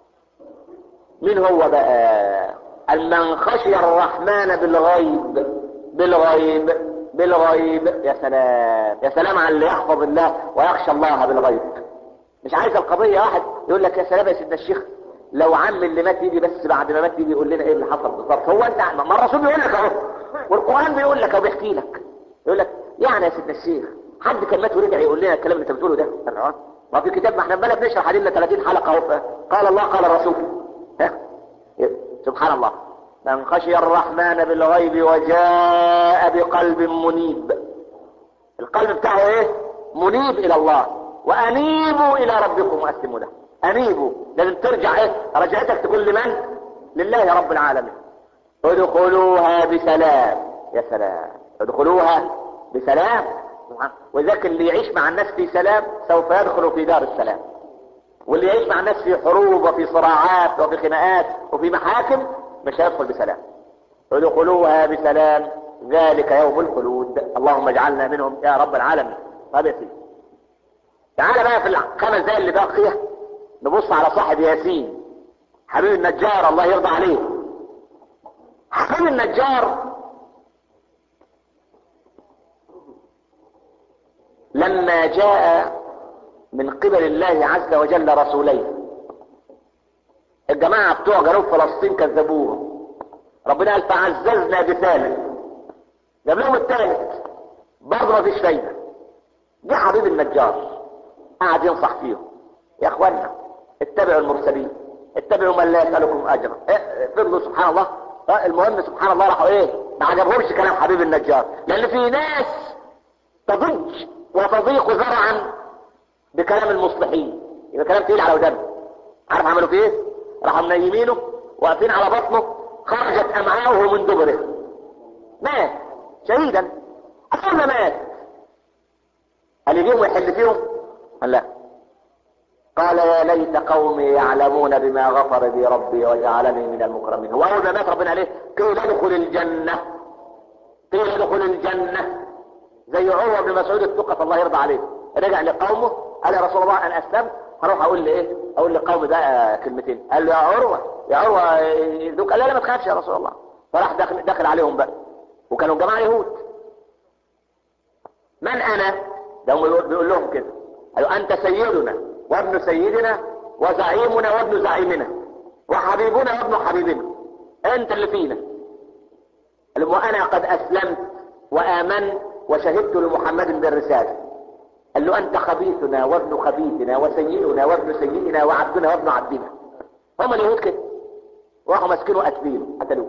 مين هو بقى من خشي الرحمن بالغيب بالغيب بالغيب يا سلام يا سلام على اللي يحفظ الله ويخشى الله بالغيب مش عايز القضية واحد يقول لك يا سلام يا سيدنا الشيخ لو عم اللي مات يجي بس بعد ما مات يجي يقول لنا ايه اللي حصل بالظبط هو انت ما الرسول بيقول لك اهو والقران بيقول لك او بيحكي لك يقول لك يعني يا سيدنا الشيخ حد كان مات ورجع يقول لنا الكلام اللي انت بتقوله ده ما في كتاب ما احنا بقى بنشرح علينا 30 حلقه اهو قال الله قال الرسول ها سبحان الله من خشي الرحمن بالغيب وجاء بقلب منيب القلب بتاعه ايه منيب الى الله وانيبوا الى ربكم واسلموا له انيبوا لازم ترجع ايه رجعتك تكون لمن لله رب العالمين ادخلوها بسلام يا سلام ادخلوها بسلام وذاك اللي يعيش مع الناس في سلام سوف يدخل في دار السلام واللي يعيش مع الناس في حروب وفي صراعات وفي خناقات وفي محاكم مش هيدخل بسلام ادخلوها بسلام ذلك يوم الخلود اللهم اجعلنا منهم يا رب العالمين طب يا سيدي تعالى بقى في الخمس دقايق اللي باقيه نبص على صاحب ياسين حبيب النجار الله يرضى عليه حبيب النجار لما جاء من قبل الله عز وجل رسولين الجماعة بتوع جنوب فلسطين كذبوه ربنا قال فعززنا بثالث جاب لهم الثالث برضه ما فيش فايدة جه حبيب النجار قعد ينصح فيهم يا اخوانا اتبعوا المرسلين اتبعوا من لا يسألكم اجرا إيه فضلوا سبحان الله المهم سبحان الله راحوا ايه ما عجبهمش كلام حبيب النجار لان في ناس تضج وتضيق ذرعا بكلام المصلحين يبقى كلام تقيل على ودانه عارف عملوا فيه ايه راحوا منيمينه واقفين على بطنه خرجت امعاؤه من دبره مات شهيدا اول ما مات فيهم ويحل فيهم قال لا قال يا ليت قومي يعلمون بما غفر بي ربي وجعلني من المكرمين هو اول ما مات ربنا عليه قيل ادخل الجنة قيل ادخل الجنة زي عروة بن مسعود الثقة الله يرضى عليه رجع لقومه قال يا رسول الله انا اسلمت هروح اقول لايه اقول لقومي بقى كلمتين قال له يا عروة يا عروة يدوك قال لا لا ما تخافش يا رسول الله فراح داخل, داخل عليهم بقى وكانوا جماعة يهود من انا ده هم بيقول لهم كده قالوا انت سيدنا وابن سيدنا وزعيمنا وابن زعيمنا وحبيبنا وابن حبيبنا انت اللي فينا قال وانا قد اسلمت وامنت وشهدت لمحمد بالرسالة قال له انت خبيثنا وابن خبيثنا وسيدنا وابن سيدنا وعبدنا وابن عبدنا هم اليهود كده راحوا ماسكينه قتلينه قتلوه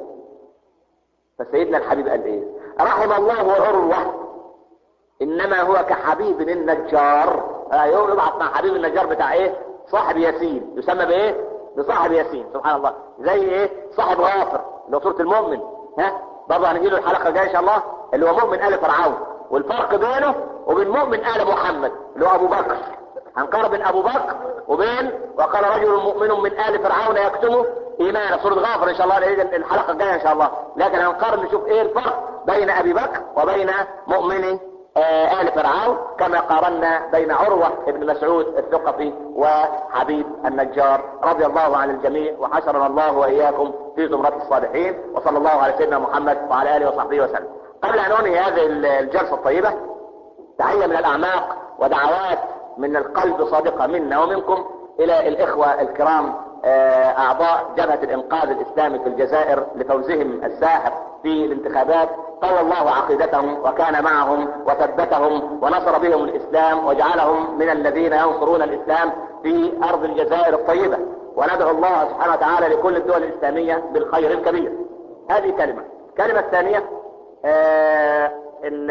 فسيدنا الحبيب قال ايه رحم الله عروة انما هو كحبيب النجار ايوه يبعث مع حبيب النجار بتاع ايه صاحب ياسين يسمى بايه بصاحب ياسين سبحان الله زي ايه صاحب غافر اللي هو سوره المؤمن ها برضه هنجي له الحلقه الجايه ان شاء الله اللي هو مؤمن ال فرعون والفرق بينه وبين مؤمن ال محمد اللي هو ابو بكر هنقارن بين ابو بكر وبين وقال رجل مؤمن من ال فرعون يكتمه ايمانه سوره غافر ان شاء الله الحلقه الجايه ان شاء الله لكن هنقارن نشوف ايه الفرق بين ابي بكر وبين مؤمن آل فرعون كما قارنا بين عروة بن مسعود الثقفي وحبيب النجار رضي الله عن الجميع وحشرنا الله وإياكم في زمرة الصالحين وصلى الله على سيدنا محمد وعلى آله وصحبه وسلم قبل أن أنهي هذه الجلسة الطيبة تحية من الأعماق ودعوات من القلب صادقة منا ومنكم إلى الإخوة الكرام أعضاء جبهة الإنقاذ الإسلامي في الجزائر لفوزهم الساحق في الانتخابات قوى الله عقيدتهم وكان معهم وثبتهم ونصر بهم الإسلام وجعلهم من الذين ينصرون الإسلام في أرض الجزائر الطيبة وندعو الله سبحانه وتعالى لكل الدول الإسلامية بالخير الكبير هذه كلمة الكلمة الثانية آه ال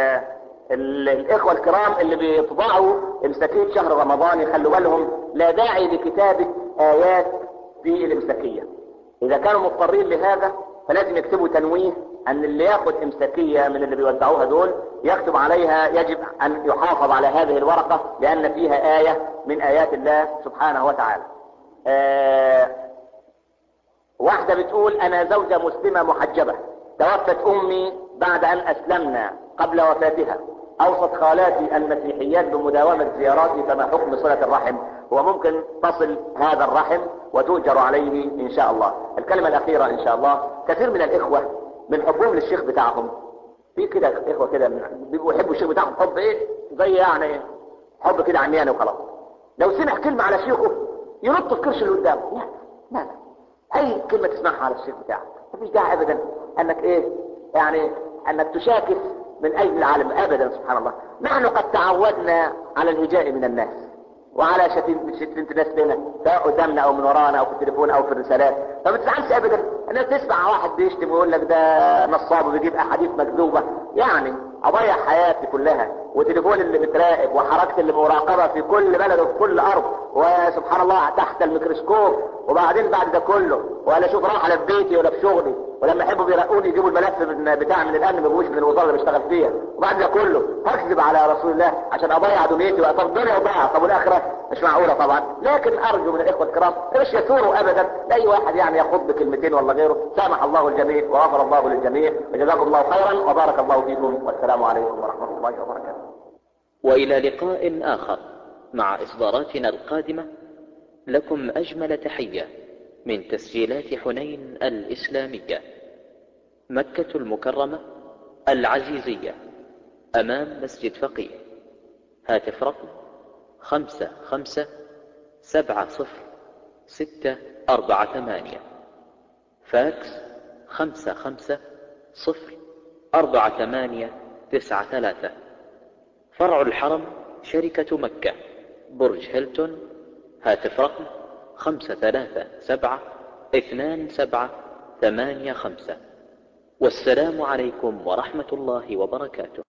ال الإخوة الكرام اللي بيطبعوا امساكية شهر رمضان يخلوا بالهم لا داعي لكتابة آيات في الامساكية إذا كانوا مضطرين لهذا فلازم يكتبوا تنويه ان اللي ياخد امساكية من اللي بيوزعوها دول يكتب عليها يجب ان يحافظ على هذه الورقة لان فيها آية من ايات الله سبحانه وتعالى آه واحدة بتقول انا زوجة مسلمة محجبة توفت امي بعد ان اسلمنا قبل وفاتها اوصت خالاتي المسيحيات بمداومة زياراتي فما حكم صلة الرحم وممكن تصل هذا الرحم وتؤجر عليه ان شاء الله الكلمة الاخيرة ان شاء الله كثير من الاخوة من حبهم للشيخ بتاعهم في كده اخوة كده بيبقوا يحبوا الشيخ بتاعهم حب ايه زي يعني حب كده عمياني وخلاص لو سمع كلمة على شيخه ينط في كرش اللي قدامه لا لا لا اي كلمة تسمعها على الشيخ بتاعك مفيش داعي ابدا انك ايه يعني انك تشاكس من اجل العالم ابدا سبحان الله نحن قد تعودنا على الهجاء من الناس وعلى شتيمة شتيمة الناس بينا سواء قدامنا او من ورانا او في التليفون او في الرسالات فما تزعلش ابدا انك تسمع واحد بيشتم ويقول لك ده نصاب وبيجيب احاديث مكذوبه يعني اضيع حياتي كلها وتليفون اللي بتراقب وحركة اللي مراقبة في كل بلد وفي كل ارض وسبحان الله تحت الميكروسكوب وبعدين بعد ده كله ولا اشوف راحة لا في بيتي ولا في شغلي ولما يحبوا بيرقوني يجيبوا الملف من بتاع من الامن ما يجيبوش من الوزاره اللي بشتغل فيها وبعد ده كله هكذب على رسول الله عشان اضيع دنيتي واطب الدنيا وضيع طب والاخره مش معقوله طبعا لكن ارجو من الاخوه الكرام مش يثوروا ابدا لاي واحد يعني يخوض بكلمتين ولا غيره سامح الله الجميع وغفر الله للجميع وجزاكم الله خيرا وبارك الله فيكم والسلام عليكم ورحمه الله وبركاته والى لقاء اخر مع اصداراتنا القادمه لكم اجمل تحيه من تسجيلات حنين الإسلامية مكة المكرمة العزيزية أمام مسجد فقيه هاتف رقم خمسة خمسة سبعة صفر ستة أربعة ثمانية فاكس خمسة خمسة صفر أربعة ثمانية تسعة ثلاثة فرع الحرم شركة مكة برج هيلتون هاتف رقم خمسة ثلاثة سبعة اثنان سبعة ثمانية خمسة والسلام عليكم ورحمة الله وبركاته